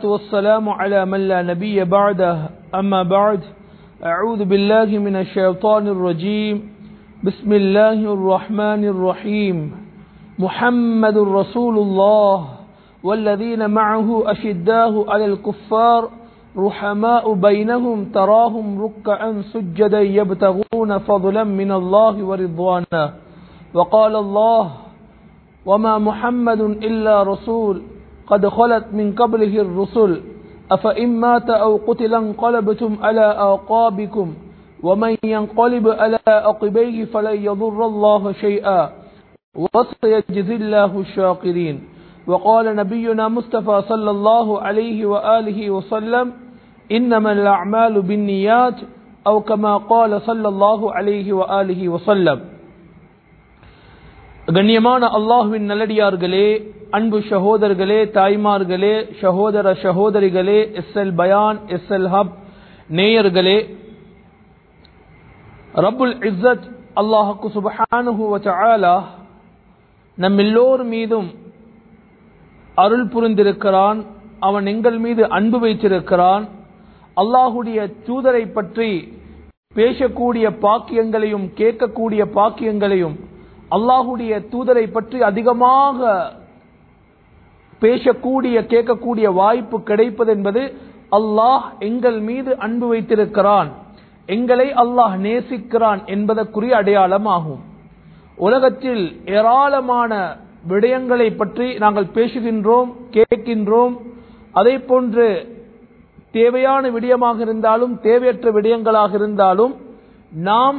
والسلام على من لا نبي بعده أما بعد أعوذ بالله من الشيطان الرجيم بسم الله الرحمن الرحيم محمد رسول الله والذين معه أشداه على الكفار رحماء بينهم تراهم ركعا سجدا يبتغون فضلا من الله ورضوانا وقال الله وما محمد إلا رسول قد خلت من قبله الرسل أفإن مات أو قتل انقلبتم على أعقابكم ومن ينقلب على عقبيه فلن يضر الله شيئا وسيجزي الله الشاكرين وقال نبينا مصطفى صلى الله عليه وآله وسلم إنما الأعمال بالنيات أو كما قال صلى الله عليه وآله وسلم கண்ணியமான அல்லாஹுவின் நல்லடியார்களே அன்பு சகோதரர்களே தாய்மார்களே சகோதர சகோதரிகளே S L Bayan S L hub நேயர்களே ரபுல் இஸ்ஸத் அல்லாஹுக்கு சுபஹானுஹு வச்சஆலா நம் எல்லோர் மீதும் அருள் புரிந்திருக்கிறான் அவன் எங்கள் மீது அன்பு வைத்திருக்கிறான் அல்லாஹுடைய தூதரை பற்றி பேசக்கூடிய பாக்கியங்களையும் கேட்கக்கூடிய பாக்கியங்களையும் அல்லாஹுடைய தூதரை பற்றி அதிகமாக பேசக்கூடிய கேட்கக்கூடிய வாய்ப்பு கிடைப்பது என்பது அல்லாஹ் எங்கள் மீது அன்பு வைத்திருக்கிறான் எங்களை அல்லாஹ் நேசிக்கிறான் என்பதற்குரிய அடையாளம் ஆகும் உலகத்தில் ஏராளமான விடயங்களை பற்றி நாங்கள் பேசுகின்றோம் கேட்கின்றோம் அதே போன்று தேவையான விடயமாக இருந்தாலும் தேவையற்ற விடயங்களாக இருந்தாலும் நாம்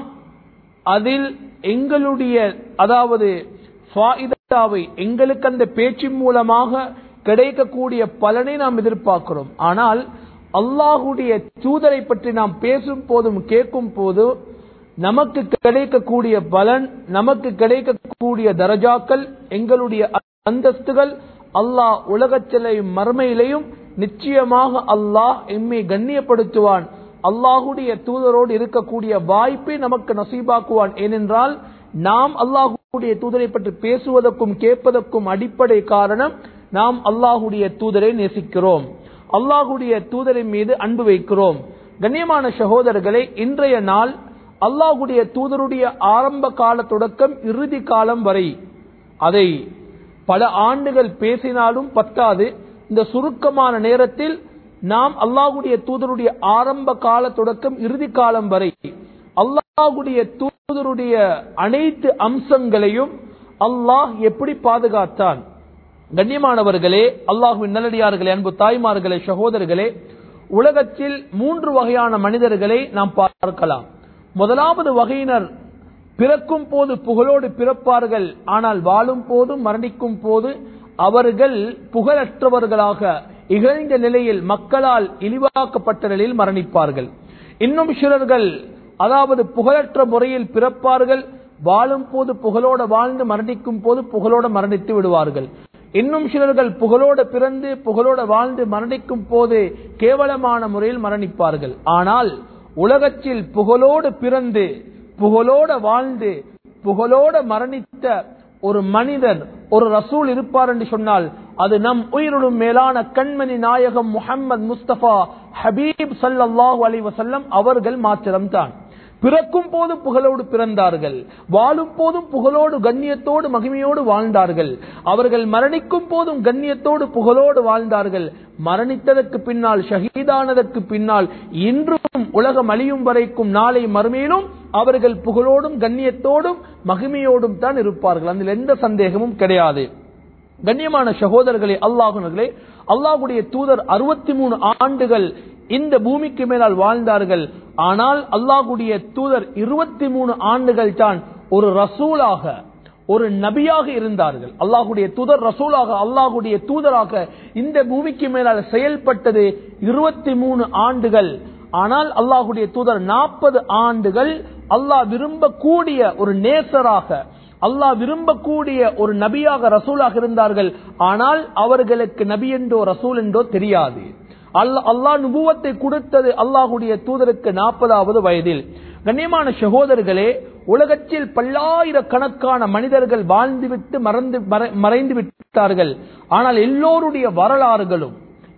அதில் எங்களுடைய அதாவது ஃபாயிதாவை எங்களுக்கு அந்த பேச்சின் மூலமாக கிடைக்கக்கூடிய பலனை நாம் எதிர்பார்க்கிறோம் ஆனால் அல்லாஹுடைய தூதரை பற்றி நாம் பேசும் போதும் கேட்கும் போது நமக்கு கிடைக்கக்கூடிய பலன் நமக்கு கிடைக்கக்கூடிய தரஜாக்கள் எங்களுடைய அந்தஸ்துகள் அல்லாஹ் உலகத்திலையும் மர்மையிலையும் நிச்சயமாக அல்லாஹ் எம்மை கண்ணியப்படுத்துவான் அல்லாஹுடைய தூதரோடு இருக்கக்கூடிய வாய்ப்பை நமக்கு நசீபாக்குவான் ஏனென்றால் நாம் அல்லாஹுடைய தூதரை பற்றி பேசுவதற்கும் கேட்பதற்கும் அடிப்படை காரணம் நாம் அல்லாஹுடைய தூதரை நேசிக்கிறோம் அல்லாஹுடைய தூதரின் மீது அன்பு வைக்கிறோம் கண்ணியமான சகோதரர்களை இன்றைய நாள் அல்லாஹுடைய தூதருடைய ஆரம்ப கால தொடக்கம் இறுதி காலம் வரை அதை பல ஆண்டுகள் பேசினாலும் பத்தாது இந்த சுருக்கமான நேரத்தில் நாம் அல்லாஹுடைய தூதருடைய ஆரம்ப கால தொடக்கம் இறுதி காலம் வரை அல்லாஹுடைய தூதருடைய அனைத்து அம்சங்களையும் அல்லாஹ் எப்படி பாதுகாத்தான் கண்ணியமானவர்களே அல்லாஹுவின் நல்லடியார்களே அன்பு தாய்மார்களே சகோதரர்களே உலகத்தில் மூன்று வகையான மனிதர்களை நாம் பார்க்கலாம் முதலாவது வகையினர் பிறக்கும் போது புகழோடு பிறப்பார்கள் ஆனால் வாழும் போதும் மரணிக்கும் போது அவர்கள் புகழற்றவர்களாக இகழ்ந்த நிலையில் மக்களால் இழிவாக்கப்பட்ட நிலையில் மரணிப்பார்கள் இன்னும் சிலர்கள் அதாவது புகழற்ற முறையில் பிறப்பார்கள் வாழும் போது புகழோட வாழ்ந்து மரணிக்கும் போது புகழோட மரணித்து விடுவார்கள் இன்னும் சிலர்கள் புகழோட பிறந்து புகழோட வாழ்ந்து மரணிக்கும் போது கேவலமான முறையில் மரணிப்பார்கள் ஆனால் உலகத்தில் புகழோடு பிறந்து புகழோட வாழ்ந்து புகழோட மரணித்த ஒரு மனிதர் ஒரு ரசூல் இருப்பார் என்று சொன்னால் அது நம் உயிரிடும் மேலான கண்மணி நாயகம் முகமது முஸ்தபா ஹபீப் சல்லாஹூ அலி வசல்லம் அவர்கள் மாத்திரம்தான் பிறக்கும் போது புகழோடு பிறந்தார்கள் வாழும் போதும் புகழோடு கண்ணியத்தோடு மகிமையோடு வாழ்ந்தார்கள் அவர்கள் மரணிக்கும் போதும் கண்ணியத்தோடு புகழோடு வாழ்ந்தார்கள் மரணித்ததற்கு பின்னால் ஷஹீதானதற்கு பின்னால் இன்றும் உலகம் அழியும் வரைக்கும் நாளை மறுமையிலும் அவர்கள் புகழோடும் கண்ணியத்தோடும் மகிமையோடும் தான் இருப்பார்கள் அதில் எந்த சந்தேகமும் கிடையாது கண்ணியமான சகோதரர்களே அல்லாஹுனர்களே அல்லாஹுடைய தூதர் அறுபத்தி மூணு ஆண்டுகள் இந்த பூமிக்கு மேலால் வாழ்ந்தார்கள் ஆனால் அல்லாஹுடைய தூதர் இருபத்தி மூணு ஆண்டுகள் தான் ஒரு ரசூலாக ஒரு நபியாக இருந்தார்கள் அல்லாஹுடைய தூதர் ரசூலாக அல்லாஹுடைய தூதராக இந்த பூமிக்கு மேலால் செயல்பட்டது இருபத்தி மூணு ஆண்டுகள் ஆனால் அல்லாஹுடைய தூதர் நாற்பது ஆண்டுகள் அல்லாஹ் விரும்பக்கூடிய ஒரு நேசராக அல்லாஹ் விரும்பக்கூடிய ஒரு நபியாக ரசூலாக இருந்தார்கள் ஆனால் அவர்களுக்கு நபி என்றோ ரசூல் என்றோ தெரியாது அல்லாஹ் நுபுவத்தை கொடுத்தது அல்லாஹுடைய தூதருக்கு நாற்பதாவது வயதில் கண்ணியமான சகோதரர்களே உலகத்தில் பல்லாயிரக்கணக்கான மனிதர்கள் வாழ்ந்துவிட்டு மறந்து மறைந்து விட்டார்கள் ஆனால் எல்லோருடைய வரலாறுகளும்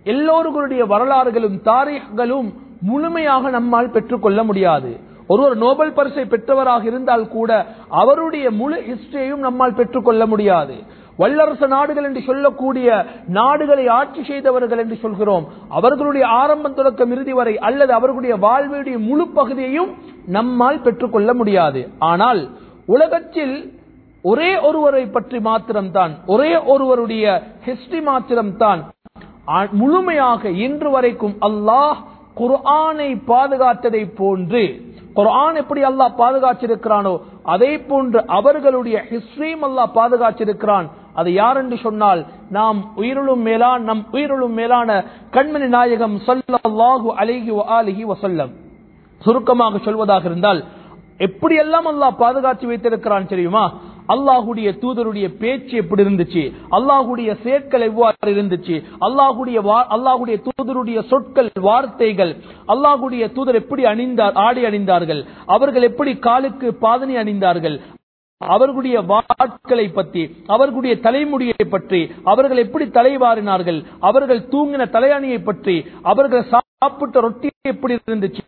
எல்லோருடைய வரலாறுகளும் தாரீகளும் முழுமையாக நம்மால் பெற்றுக்கொள்ள முடியாது ஒருவர் நோபல் பரிசை பெற்றவராக இருந்தால் கூட அவருடைய முழு ஹிஸ்டரியையும் நம்மால் பெற்றுக்கொள்ள முடியாது வல்லரசு நாடுகள் என்று சொல்லக்கூடிய நாடுகளை ஆட்சி செய்தவர்கள் என்று சொல்கிறோம் அவர்களுடைய ஆரம்பம் தொடக்கம் இறுதி வரை அல்லது அவர்களுடைய வாழ்வுடைய முழு பகுதியையும் நம்மால் பெற்றுக்கொள்ள முடியாது ஆனால் உலகத்தில் ஒரே ஒருவரை பற்றி மாத்திரம்தான் ஒரே ஒருவருடைய ஹிஸ்டரி மாத்திரம்தான் ஆ- முழுமையாக இன்று வரைக்கும் அல்லாஹ் குர்ஆனை பாதுகாத்ததை போன்று குர்ஆன் எப்படி அல்லாஹ் பாதுகாச்சிருக்கிறானோ அதே போன்று அவர்களுடைய ஹிஸ்டரியும் அல்லாஹ் பாதுகாச்சிருக்கிறான் அது யார் என்று சொன்னால் நாம் உயிரிலும் மேலான நம் உயிரிலும் மேலான கண்மணி நாயகம் ஸல்லல்லாஹு அலைஹி வஆலிஹி வஸல்லம் சுருக்கமாக சொல்வதாக இருந்தால் எப்படியெல்லாம் அல்லாஹ் பாதுகாத்து வைத்திருக்கிறான் தெரியுமா அல்லாஹுடைய தூதருடைய பேச்சு எப்படி இருந்துச்சு அல்லாஹுடைய செயற்கள் எவ்வாறு இருந்துச்சு அல்லாஹுடைய வா- அல்லாஹுடைய தூதருடைய சொற்கள் வார்த்தைகள் அல்லாஹுடைய தூதர் எப்படி அணிந்தார் ஆடை அணிந்தார்கள் அவர்கள் எப்படி காலுக்கு பாதனை அணிந்தார்கள் அவர்களுடைய வாட்களை பற்றி அவர்களுடைய தலைமுடியை பற்றி அவர்கள் எப்படி தலைவாரினார்கள் அவர்கள் தூங்கின தலையணியை பற்றி அவர்கள் சாப்பிட்ட ரொட்டி எப்படி இருந்துச்சு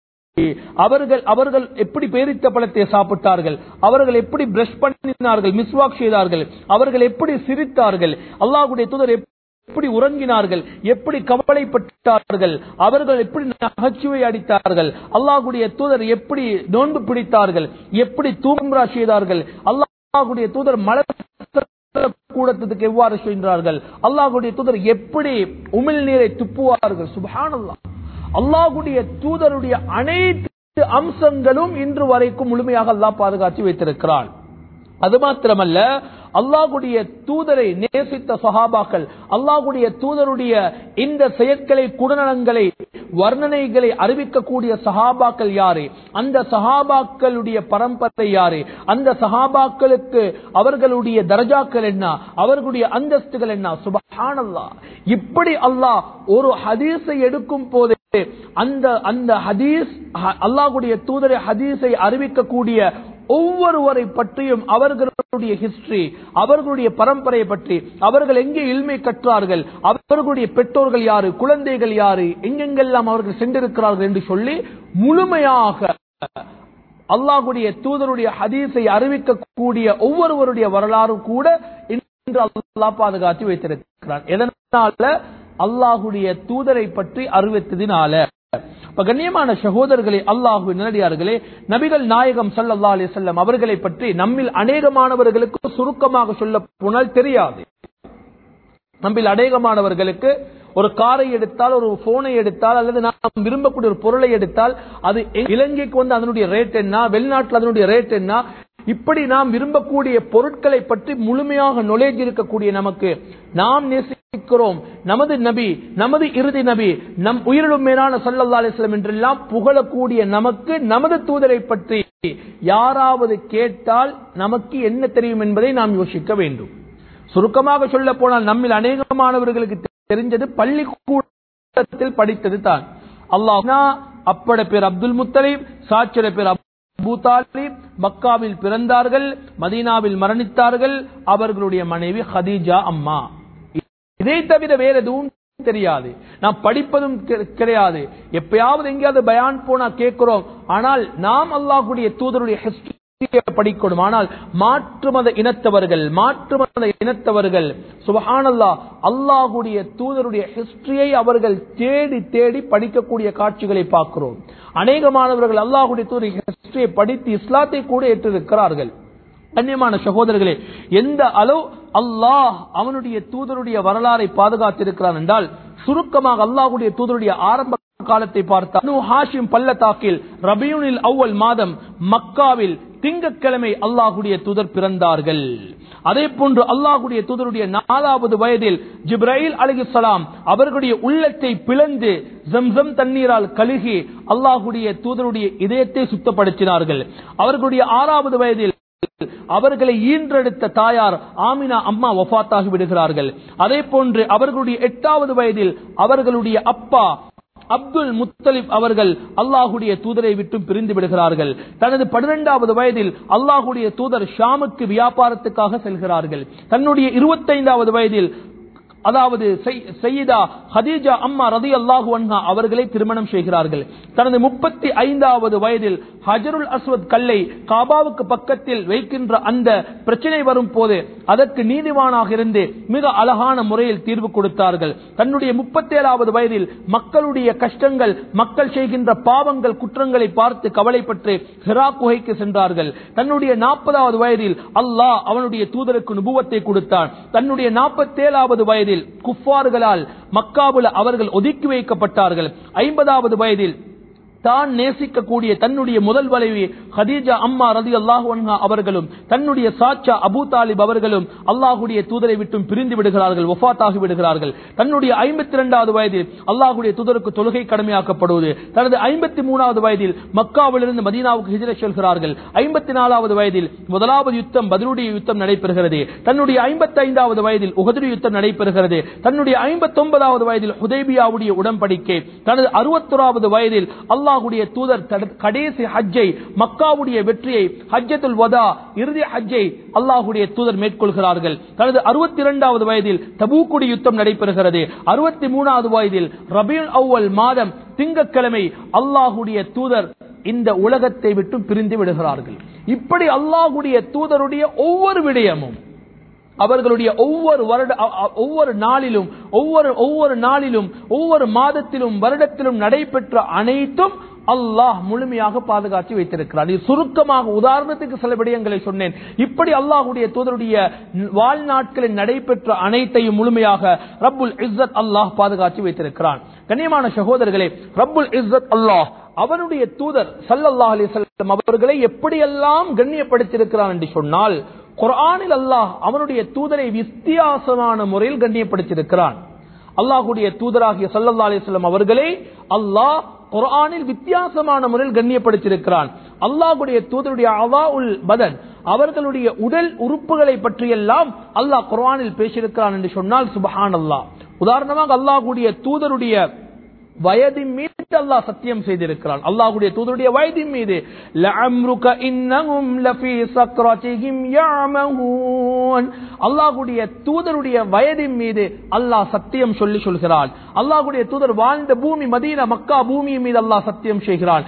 அவர்கள் அவர்கள் எப்படி பேரித்த பழத்தை சாப்பிட்டார்கள் அவர்கள் எப்படி பிரஷ் பண்ணினார்கள் மிஸ்வாக் செய்தார்கள் அவர்கள் எப்படி சிரித்தார்கள் அல்லாஹ்வுடைய தூதர் எப்படி உறங்கினார்கள் எப்படி கவலைப்பட்டார்கள் அவர்கள் எப்படி நகைச்சுவை அடித்தார்கள் அல்லாஹ்வுடைய தூதர் எப்படி நோன்பு பிடித்தார்கள் எப்படி தூம்ரா செய்தார்கள் அல்லாஹ்வுடைய தூதர் மழை கூடத்துக்கு எவ்வாறு சென்றார்கள் அல்லாஹ்வுடைய தூதர் எப்படி உமிழ் நீரை துப்புவார்கள் சுபஹானல்லாஹ் அல்லாஹ்வுடைய தூதருடைய அனைத்து அம்சங்களும் இன்று வரைக்கும் முழுமையாக அல்லாஹ் பாதுகாத்து வைத்திருக்கிறான் அது மாத்திரமல்ல அல்லாஹ்வுடைய தூதரை நேசித்த சஹாபாக்கள் அல்லாஹ்வுடைய தூதருடைய இந்த செயற்களை குணநலங்களை வர்ணனைகளை அறிவிக்கக்கூடிய சஹாபாக்கள் யாரு அந்த சஹாபாக்களுடைய பரம்பரை யாரு அந்த சஹாபாக்களுக்கு அவர்களுடைய தரஜாக்கள் என்ன அவர்களுடைய அந்தஸ்துகள் என்ன சுபஹானல்லாஹ் இப்படி அல்லாஹ் ஒரு ஹதீஸை எடுக்கும் போதே அந்த அந்த ஹதீஸ் ஹ- அல்லாஹ்வுடைய தூதரை ஹதீஸை அறிவிக்கக்கூடிய ஒவ்வொருவரை பற்றியும் அவர்களுடைய ஹிஸ்டரி அவர்களுடைய பரம்பரையை பற்றி அவர்கள் எங்கே இல்மை கற்றார்கள் அவர்களுடைய பெற்றோர்கள் யாரு குழந்தைகள் யாரு எங்கெங்கெல்லாம் அவர்கள் சென்றிருக்கிறார்கள் என்று சொல்லி முழுமையாக அல்லாஹ்வுடைய தூதருடைய ஹதீஸை அறிவிக்கக்கூடிய ஒவ்வொருவருடைய வரலாறு கூட இன்று அல்லாஹ் பாதுகாத்து வைத்திருக்கிறான் எதனால அல்லாஹ்வுடைய தூதரை பற்றி அறிவித்ததினால இப்ப கண்ணியமான சகோதரர்களே அல்லாஹு நேரடியார்களே நபிகள் நாயகம் ஸல்லல்லாஹு அலைஹி வஸல்லம் அவர்களை பற்றி நம்மில் அநேகமானவர்களுக்கு சுருக்கமாக சொல்ல போனால் தெரியாது நம்மில் அநேகமானவர்களுக்கு ஒரு காரை எடுத்தால் ஒரு போனை எடுத்தால் அல்லது நாம் விரும்பக்கூடிய ஒரு பொருளை எடுத்தால் அது இலங்கைக்கு வந்து அதனுடைய ரேட் என்ன வெளிநாட்டில் அதனுடைய ரேட் என்ன இப்படி நாம் விரும்பக்கூடிய பொருட்களை பற்றி முழுமையாக knowledge இருக்கக்கூடிய நமக்கு நாம் நேசிக்கிறோம் நமது நபி நமது இறுதி நபி நம் உயிரிலும் மேலான சல்லல்லா அலிஸ்லம் என்றெல்லாம் புகழக்கூடிய நமக்கு நமது தூதரை பற்றி யாராவது கேட்டால் நமக்கு என்ன தெரியும் என்பதை நாம் யோசிக்க வேண்டும் சுருக்கமாக சொல்ல போனால் நம்மில் அநேகமானவர்களுக்கு தெரிஞ்சது பள்ளிக்கூடத்தில் படித்தது தான் அல்லாஹ் அப்பட பேர் அப்துல் முத்தலீப் சாச்சர பேர் அபூ தாலிப் மக்காவில் பிறந்தார்கள் மதீனாவில் மரணித்தார்கள் அவர்களுடைய மனைவி ஹதீஜா அம்மா இதை தவிர வேற எதுவும் தெரியாது நாம் படிப்பதும் கி- கிடையாது எப்பயாவது எங்கேயாவது பயான் போனா கேட்கிறோம் ஆனால் நாம் அல்லாஹ்வுடைய தூதருடைய ஹிஸ்டரியை படிக்கணும் ஆனால் மாற்று மத இனத்தவர்கள் மாற்று மத இனத்தவர்கள் சுபஹானல்லாஹ் அல்லாஹ்வுடைய தூதருடைய ஹிஸ்டரியை அவர்கள் தேடி தேடி படிக்கக்கூடிய காட்சிகளை பார்க்கிறோம் அநேகமானவர்கள் அல்லாஹ்வுடைய தூதருடைய ஹிஸ்டரியை படித்து இஸ்லாத்தை கூட ஏற்றிருக்கிறார்கள் கண்ணியமான சகோதரர்களே எந்த அளவு அல்லாஹ் அவனுடைய தூதருடைய வரலாறை பாதுகாத்திருக்கிறான் என்றால் சுருக்கமாக அல்லாஹ்வுடைய தூதருடைய ஆரம்ப காலத்தை பார்த்தால் பனு ஹாஷிம் பள்ளத்தாக்கில் ரபியுனில் அவ்வல் மாதம் மக்காவில் திங்கட்கிழமை அல்லாஹ்வுடைய தூதர் பிறந்தார்கள் அதே போன்று அல்லாஹ்வுடைய தூதருடைய நாலாவது வயதில் ஜிப்ராயில் அலிகுசலாம் அவர்களுடைய உள்ளத்தை பிளந்து ஜம்சம் தண்ணீரால் கழுகி அல்லாஹ்வுடைய தூதருடைய இதயத்தை சுத்தப்படுத்தினார்கள் அவர்களுடைய ஆறாவது வயதில் அவர்களை ஈன்றெடுத்த தாயார் ஆமினா அம்மா வஃபாத்தாகி விடுகிறார்கள் அதே போன்று அவர்களுடைய எட்டாவது வயதில் அவர்களுடைய அப்பா அப்துல் முத்தலிப் அவர்கள் அல்லாஹுடைய தூதரை விட்டு பிரிந்து விடுகிறார்கள் தனது பன்னிரெண்டாவது வயதில் அல்லாஹுடைய தூதர் ஷாமுக்கு வியாபாரத்துக்காக செல்கிறார்கள் தன்னுடைய இருபத்தைந்தாவது வயதில் அதாவது சையீதா ஹதீஜா அம்மா ரதி அல்லாஹு அன்ஹா அவர்களை திருமணம் செய்கிறார்கள் தனது முப்பத்தி ஐந்தாவது வயதில் ஹஜருல் அஸ்வத் கல்லை காபாவுக்கு பக்கத்தில் வைக்கின்ற அந்த பிரச்சனை வரும் போது அதற்கு நீதிவானாக இருந்து மிக அழகான முறையில் தீர்வு கொடுத்தார்கள் தன்னுடைய முப்பத்தேழாவது வயதில் மக்களுடைய கஷ்டங்கள் மக்கள் செய்கின்ற பாவங்கள் குற்றங்களை பார்த்து கவலைப்பட்டு ஹிரா குகைக்கு சென்றார்கள் தன்னுடைய நாற்பதாவது வயதில் அல்லாஹ் அவனுடைய தூதருக்கு நுபுவத்தை கொடுத்தான் தன்னுடைய நாற்பத்தேழாவது வயதில் குஃபார்களால் மக்காவுல அவர்கள் ஒதுக்கி வைக்கப்பட்டார்கள் ஐம்பதாவது வயதில் தான் நேசிக்கக்கூடிய தன்னுடைய முதல் வளைவி ஹதீஜா அம்மா ரதி அல்லாஹு அவர்களும் தன்னுடைய சாச்சா அபு தாலிப் அவர்களும் அல்லாஹுடைய தூதரை விட்டும் பிரிந்து விடுகிறார்கள் ஒஃபாத்தாகி விடுகிறார்கள் தன்னுடைய ஐம்பத்தி இரண்டாவது வயதில் அல்லாஹுடைய தூதருக்கு தொழுகை கடமையாக்கப்படுவது தனது ஐம்பத்தி மூணாவது வயதில் மக்காவிலிருந்து மதீனாவுக்கு ஹிஜரை செல்கிறார்கள் ஐம்பத்தி நாலாவது வயதில் முதலாவது யுத்தம் பதிலுடைய யுத்தம் நடைபெறுகிறது தன்னுடைய ஐம்பத்தி ஐந்தாவது வயதில் உகதுரி யுத்தம் நடைபெறுகிறது தன்னுடைய ஐம்பத்தி ஒன்பதாவது வயதில் ஹுதைபியாவுடைய உடன்படிக்கை தனது அறுபத்தோராவது வயதில் அல்லாஹ் அல்லாஹுடைய தூதர் கடைசி ஹஜ்ஜை மக்காவுடைய வெற்றியை ஹஜ்ஜத்துல் வதா இறுதி ஹஜ்ஜை அல்லாஹுடைய தூதர் மேற்கொள்கிறார்கள் தனது அறுபத்தி இரண்டாவது வயதில் தபூக்குடி யுத்தம் நடைபெறுகிறது அறுபத்தி மூணாவது வயதில் ரபீல் அவ்வல் மாதம் திங்கக்கிழமை அல்லாஹுடைய தூதர் இந்த உலகத்தை விட்டு பிரிந்து விடுகிறார்கள் இப்படி அல்லாஹுடைய தூதருடைய ஒவ்வொரு விடயமும் அவர்களுடைய ஒவ்வொரு வருட ஒவ்வொரு நாளிலும் ஒவ்வொரு ஒவ்வொரு நாளிலும் ஒவ்வொரு மாதத்திலும் வருடத்திலும் நடைபெற்ற அனைத்தும் அல்லாஹ் முழுமையாக பாதுகாத்து வைத்திருக்கிறார் இது சுருக்கமாக உதாரணத்துக்கு சில விடயங்களை சொன்னேன் இப்படி அல்லாஹுடைய தூதருடைய வாழ்நாட்களில் நடைபெற்ற அனைத்தையும் முழுமையாக ரப்புல் இஸ்ஸத் அல்லாஹ் பாதுகாத்து வைத்திருக்கிறான் கண்ணியமான சகோதரர்களே ரப்புல் இஸ்ஸத் அல்லாஹ் அவனுடைய தூதர் சல்லல்லாஹ் அலிசல்லம் அவர்களை எப்படியெல்லாம் கண்ணியப்படுத்தியிருக்கிறான் என்று சொன்னால் குரானில் அல்லாஹ் அவனுடைய தூதரை வித்தியாசமான முறையில் கண்ணியப்படுத்தியிருக்கிறான் அல்லாஹுடைய தூதராகிய சல்லல்லா அலிஸ்லாம் அவர்களை அல்லாஹ் குரானில் வித்தியாசமான முறையில் கண்ணியப்படுத்தியிருக்கிறான் அல்லாஹுடைய தூதருடைய அவா உல் பதன் அவர்களுடைய உடல் உறுப்புகளை பற்றியெல்லாம் அல்லாஹ் குரானில் பேசியிருக்கிறான் என்று சொன்னால் சுபஹான் அல்லாஹ் உதாரணமாக அல்லாஹுடைய தூதருடைய வயதின் மீது அல்லாஹ் சத்தியம் செய்திருக்கிறான் அல்லாஹுடைய தூதருடைய வயதின் மீது அல்லாஹுடைய தூதருடைய வயதின் மீது அல்லாஹ் சத்தியம் சொல்லி சொல்கிறான் அல்லாஹுடைய தூதர் வாழ்ந்த பூமி மதீன மக்கா பூமி மீது அல்லாஹ் சத்தியம் செய்கிறான்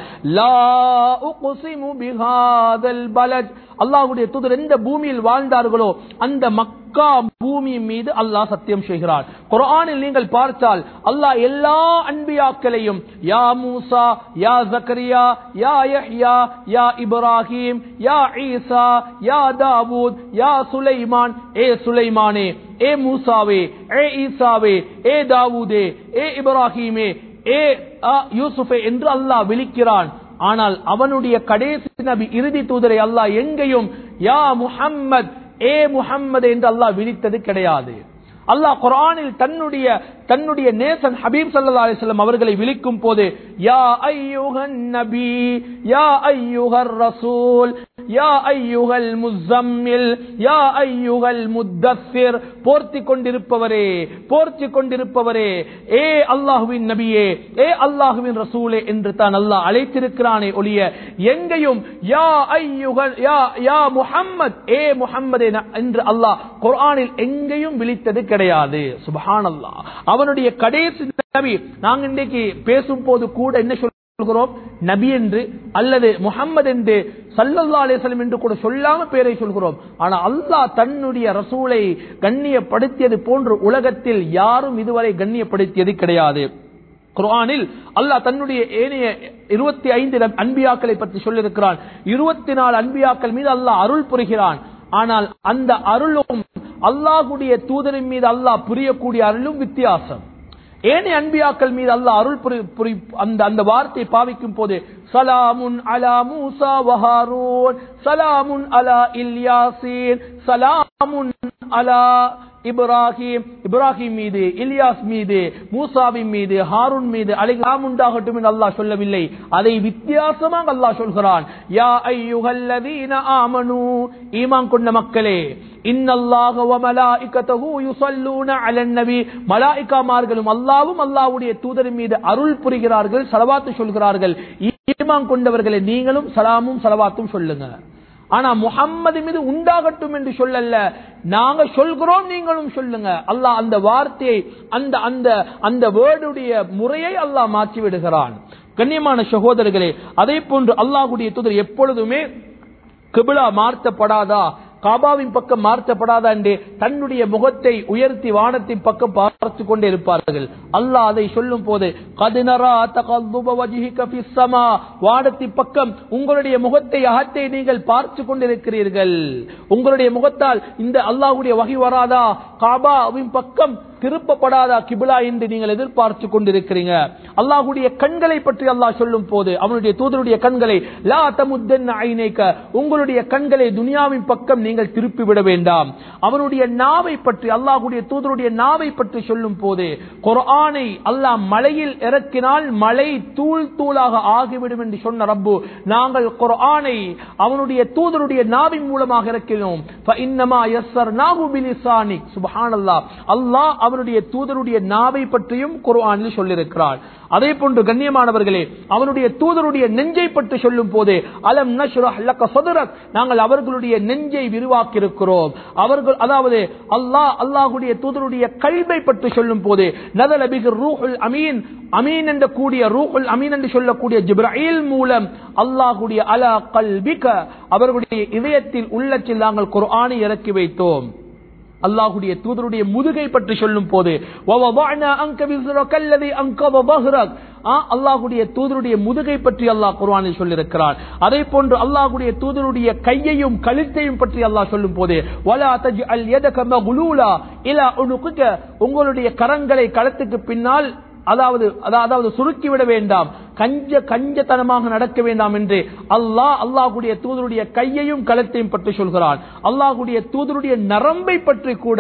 அல்லாஹுடைய தூதர் எந்த பூமியில் வாழ்ந்தார்களோ அந்த மக்கா பூமி மீது அல்லாஹ் சத்தியம் செய்கிறான் குரானில் நீங்கள் பார்த்தால் அல்லாஹ் எல்லா அன்பியாக்களையும் யா மூசா யா ஜக்கரியா யா யஹ்யா யா இப்ராஹிம் யா ஈசா யா தாவூத் யா சுலைமான் ஏ சுலைமானே ஏ மூசாவே ஏ ஈசாவே ஏ தாவூதே ஏ இப்ராஹிமே ஏ யூசுஃபே என்று அல்லாஹ் விழிக்கிறான் ஆனால் அவனுடைய கடைசி நபி இறுதி தூதரை அல்லாஹ் எங்கேயும் யா முஹம்மத் ஏ முஹம்மது என்று அல்லாஹ் விழித்தது கிடையாது அல்லாஹ் குரானில் தன்னுடைய தன்னுடைய நேசன் ஹபீப் சல்லா அலிஸ்லாம் அவர்களை விழிக்கும் போது யா ஐயுகன் நபி யா ஐயுகர் ரசூல் யா ஐயுகல் முசம்மில் யா ஐயுகல் முத்தஸ்ஸிர் போர்த்தி கொண்டிருப்பவரே போர்த்தி கொண்டிருப்பவரே ஏ அல்லாஹுவின் நபியே ஏ அல்லாஹுவின் ரசூலே என்று தான் அல்லாஹ் அழைத்திருக்கிறானே ஒழிய எங்கேயும் யா ஐயுகல் யா யா முஹம்மத் ஏ முஹம்மதே என்று அல்லாஹ் குர்ஆனில் எங்கேயும் விழித்தது கிடையாது சுபஹான் அல்லாஹ் அவனுடைய கடைசி நபி நாங்க இன்றைக்கு பேசும் போது கூட என்ன சொல்கிறோம் நபி என்று அல்லது முகம்மது என்று சல்லல்லா அலிஸ்லம் என்று கூட சொல்லாம பேரை சொல்கிறோம் ஆனா அல்லாஹ் தன்னுடைய ரசூலை கண்ணியப்படுத்தியது போன்று உலகத்தில் யாரும் இதுவரை கண்ணியப்படுத்தியது கிடையாது குர்ஆனில் அல்லாஹ் தன்னுடைய ஏனைய இருபத்தி ஐந்து அன்பியாக்களை பற்றி சொல்லியிருக்கிறான் இருபத்தி நாலு அன்பியாக்கள் மீது அல்லாஹ் அருள் புரிகிறான் ஆனால் அந்த அருளும் அல்லாஹுடைய தூதரின் மீது அல்லாஹ் புரியக்கூடிய அருளும் வித்தியாசம் ஏனே அன்பியாக்கள் மீது அல்லாஹ் அருள் புரி அந்த அந்த வார்த்தையை பாவிக்கும் போது சலாமுன் அலா மூசா வஹாரூன் சலாமுன் அலா இல்யாசீன் சலாமுன் அலா இப்ராஹிம் இப்ராஹிம் மீது இலியாஸ் மீது மூசாவின் மீது ஹாரூன் மீது அலைலாம் உண்டாகட்டும் என்று அல்லாஹ் சொல்லவில்லை அதை வித்தியாசமாக அல்லாஹ் சொல்கிறான் யா ஐயுகல்லதீன ஆமனு ஈமான் கொண்ட மக்களே இன்னல்லாஹ வ மலாயிகத்தஹு யுஸல்லூன அலன் நபி மலாயிகாமார்களும் அல்லாஹ்வும் அல்லாஹ்வுடைய தூதரின் மீது அருள் புரிகிறார்கள் ஸலவாத்து சொல்கிறார்கள் ஈமான் கொண்டவர்களே நீங்களும் சலாமும் ஸலவாத்தும் சொல்லுங்க ஆனா முஹம்மது மீது உண்டாகட்டும் என்று சொல்லல நாங்க சொல்கிறோம் நீங்களும் சொல்லுங்க அல்லாஹ் அந்த வார்த்தையை அந்த அந்த அந்த வேர்டுடைய முறையை அல்லாஹ் மாற்றி விடுகிறான் கண்ணியமான சகோதரர்களே அதே போன்று அல்லாஹ்வுடைய தூதர் எப்பொழுதுமே கிபிலா மாற்றப்படாதா காபாவின் பக்கம் மாற்றப்படாதா என்று தன்னுடைய முகத்தை உயர்த்தி வானத்தின் பக்கம் பார்த்து கொண்டே இருப்பார்கள் அல்லாஹ் அதை சொல்லும் போது கதினரா தகல்லுப வஜ்ஹிக ஃபிஸ் ஸமா வானத்தின் பக்கம் உங்களுடைய முகத்தை அகத்தை நீங்கள் பார்த்து கொண்டிருக்கிறீர்கள் உங்களுடைய முகத்தால் இந்த அல்லாஹ்வுடைய வகை வராதா காபாவின் பக்கம் திருப்பப்படாதா கிபிலா என்று நீங்கள் எதிர்பார்த்து கொண்டிருக்கிறீங்க அல்லாஹ்வுடைய கண்களை பற்றி அல்லாஹ் சொல்லும் போது அவனுடைய தூதருடைய கண்களை லா தமுத்தன் ஐநேக்க உங்களுடைய கண்களை துனியாவின் பக்கம் நீங்கள் திருப்பி விட வேண்டாம் அவனுடைய நாவை பற்றி அல்லாஹ்வுடைய தூதருடைய நாவை பற்றி சொல்லும் போது குர்ஆனை அல்லாஹ் மலையில் இறக்கினால் மலை தூள் தூளாக ஆகிவிடும் என்று சொன்ன ரப்பு நாங்கள் குர்ஆனை அவனுடைய தூதருடைய நாவின் மூலமாக இறக்கினோம் فإنما يسرناه بلسانك سبحان الله அல்லாஹ் அவனுடைய தூதருடைய நாவை பற்றியும் குர்ஆனில் சொல்லியிருக்கிறார் அதே போன்று கண்ணியமானவர்களே அவனுடைய தூதருடைய நெஞ்சை பற்றி சொல்லும் போது அலம் நஷ்ரஹ் லக சதுரக் நாங்கள் அவர்களுடைய நெஞ்சை விரிவாக்கி இருக்கிறோம் அவர்கள் அதாவது அல்லாஹ் அல்லாஹ்வுடைய தூதருடைய கல்வை பற்றி சொல்லும் போது நதல பிகு ரூஹுல் அமீன் அமீன் என்ற கூடிய ரூஹுல் அமீன் என்று சொல்லக்கூடிய ஜிப்ரீல் மூலம் அல்லாஹ்வுடைய அலா கல்பிக அவர்களுடைய இதயத்தில் உள்ளத்தில் நாங்கள் குர்ஆனை இறக்கி வைத்தோம் அல்லாஹுடைய தூதருடைய முதுகை பற்றி சொல்லும் போது அல்லாஹுடைய தூதருடைய முதுகை பற்றி அல்லாஹ் குர்ஆனில் சொல்லியிருக்கிறார் அதே போன்று அல்லாஹுடைய தூதருடைய கையையும் கழுத்தையும் பற்றி அல்லாஹ் சொல்லும் போது உங்களுடைய கரங்களை களத்துக்கு பின்னால் அதாவது அதாவது சுருக்கிவிட வேண்டாம் கஞ்ச கஞ்சத்தனமாக நடக்க வேண்டாம் என்று அல்லாஹ் அல்லாஹுடைய தூதருடைய கையையும் களத்தையும் பற்றி சொல்கிறான் அல்லாஹுடைய தூதருடைய நரம்பை பற்றி கூட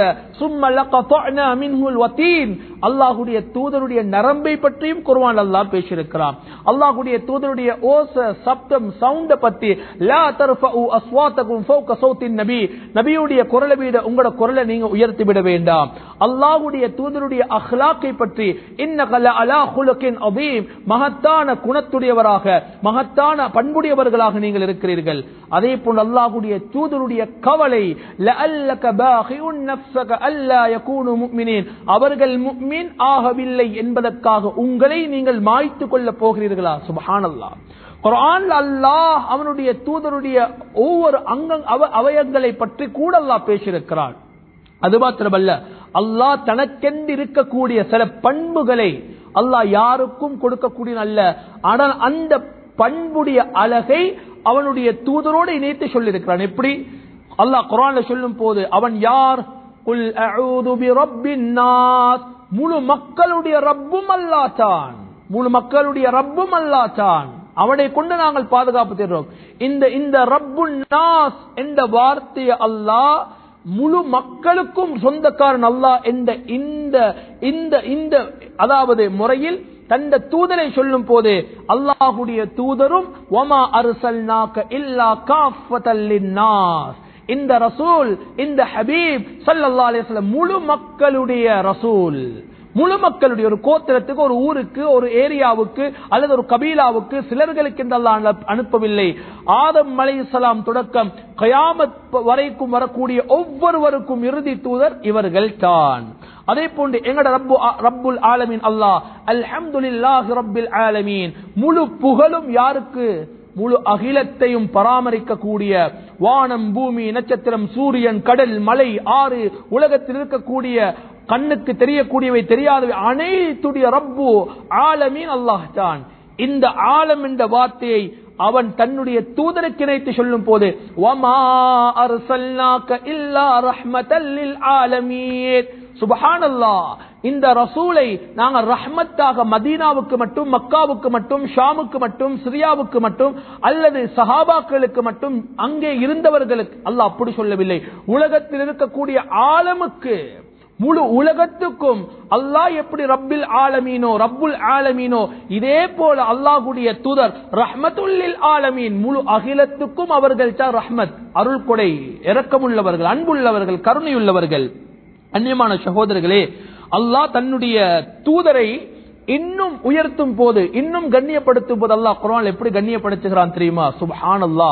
அல்லாஹுடைய தூதருடைய நரம்பை பற்றியும் குர்வான் அல்லாஹ் பேசியிருக்கிறான் அல்லாஹுடைய தூதருடைய ஓச சப்தம் சவுண்ட பத்தி லா தர்ஃபஉ அஸ்வாத்தகும் ஃபௌக சௌத்தின் நபி நபியுடைய குரலை விட உங்களோட குரலை நீங்க உயர்த்தி விட வேண்டாம் அல்லாஹுடைய தூதருடைய அஹ்லாக்கை பற்றி இன்னக லஅலா குலுகின் அதீம் மகத்தான குணத்துடையவராக மகத்தான பண்புடையவர்களாக நீங்கள் இருக்கிறீர்கள் அதே போன்று அல்லாஹுடைய தூதருடைய கவலை லஅல்லக பாகிஉன் நஃப்ஸக அல்லா யகூனு முஃமினீன் அவர்கள் முஃமின் ஆகவில்லை என்பதற்காக உங்களை நீங்கள் மாய்த்து கொள்ள போகிறீர்களா சுப்ஹானல்லாஹ் குர்ஆன்ல அல்லாஹ் அவனுடைய தூதருடைய ஒவ்வொரு அங்க அவயங்களை பற்றி கூட அல்லாஹ் பேசியிருக்கிறான் அது மாத்திரமல்ல அல்லாஹ் தனக்கென்று இருக்கக்கூடிய சில பண்புகளை அல்லாஹ் யாருக்கும் கொடுக்கக்கூடிய அல்ல ஆனால் அந்த பண்புடைய அழகை அவனுடைய தூதரோடு இணைத்து சொல்லியிருக்கிறான் எப்படி அல்லாஹ் குரான்ல சொல்லும் போது அவன் யார் குல் அஊது பிரப்பின் நாஸ் முழு மக்களுடைய ரப்பும் அல்லாஹ்தான் முழு மக்களுடைய ரப்பும் அல்லாஹ்தான் அவனை கொண்டு நாங்கள் பாதுகாப்பு தேடுறோம் இந்த இந்த ரப்பு நாஸ் என்ற வார்த்தையை அல்லாஹ் முழு மக்களுக்கும் சொந்தக்காரன் அல்லாஹ் என்ற இந்த இந்த இந்த அதாவது முறையில் தந்த தூதரை சொல்லும் போது அல்லாஹுடைய தூதரும் ஒமா அருசல்நாக்க இல்லா காஃபதல்லின்னாஸ் இந்த ரசூல் இந்த ஹபீப் சல்லல்லா அலிஸ்லாம் முழு மக்களுடைய ரசூல் முழு மக்களுடைய ஒரு கோத்திரத்துக்கு ஒரு ஊருக்கு ஒரு ஏரியாவுக்கு அல்லது ஒரு கபீலாவுக்கு சிலர்களுக்கு இந்த அல்லாஹ் அனுப்பவில்லை ஆதம் அலைஹிஸ்ஸலாம் தொடக்கம் கயாமத் வரைக்கும் வரக்கூடிய ஒவ்வொருவருக்கும் இறுதி தூதர் இவர்கள் தான் அதே போன்று எங்கட ரப்பு ரப்புல் ஆலமீன் அல்லாஹ் அல்ஹம்துலில்லாஹி ரப்பில் ஆலமீன் முழு புகழும் யாருக்கு முழு அகிலத்தையும் பராமரிக்கக்கூடிய வானம் பூமி நட்சத்திரம் சூரியன் கடல் மலை ஆறு உலகத்தில் இருக்கக்கூடிய கண்ணுக்கு தெரியக்கூடியவை தெரியாதவை அனைத்துடைய ரப்பு ஆலமீன் அல்லாஹ் தான் இந்த ஆலம் என்ற வார்த்தையை அவன் தன்னுடைய தூதருக்கு இணைத்து சொல்லும் போது வமா அர்சல்னாக இல்லா ரஹ்மத்தல்லில் ஆலமீன் சுபஹானல்லாஹ் இந்த ரசூலை நாங்க ரஹ்மத்தாக மதீனாவுக்கு மட்டும் மக்காவுக்கு மட்டும் ஷாமுக்கு மட்டும் சிரியாவுக்கு மட்டும் அல்லது சஹாபாக்களுக்கு மட்டும் அங்கே இருந்தவர்களுக்கு அல்லாஹ் அப்படி சொல்லவில்லை உலகத்தில் இருக்கக்கூடிய ஆலமுக்கு முழு உலகத்துக்கும் அல்லாஹ் எப்படி ரப்பில் ஆலமீனோ ரப்புல் ஆலமீனோ இதே போல அல்லாஹுடைய தூதர் ரஹ்மத்துல்லில் ஆலமீன் முழு அகிலத்துக்கும் அவர்கள் தான் ரஹ்மத் அருள் கொடை இரக்கமுள்ளவர்கள் அன்புள்ளவர்கள் கருணையுள்ளவர்கள் அந்நியமான சகோதரர்களே அல்லாஹ் தன்னுடைய தூதரை இன்னும் உயர்த்தும் போது இன்னும் கண்ணியப்படுத்தும் போது அல்லாஹ் குரான் எப்படி கண்ணியப்படுத்துகிறான் தெரியுமா சுபஹான் அல்லாஹ்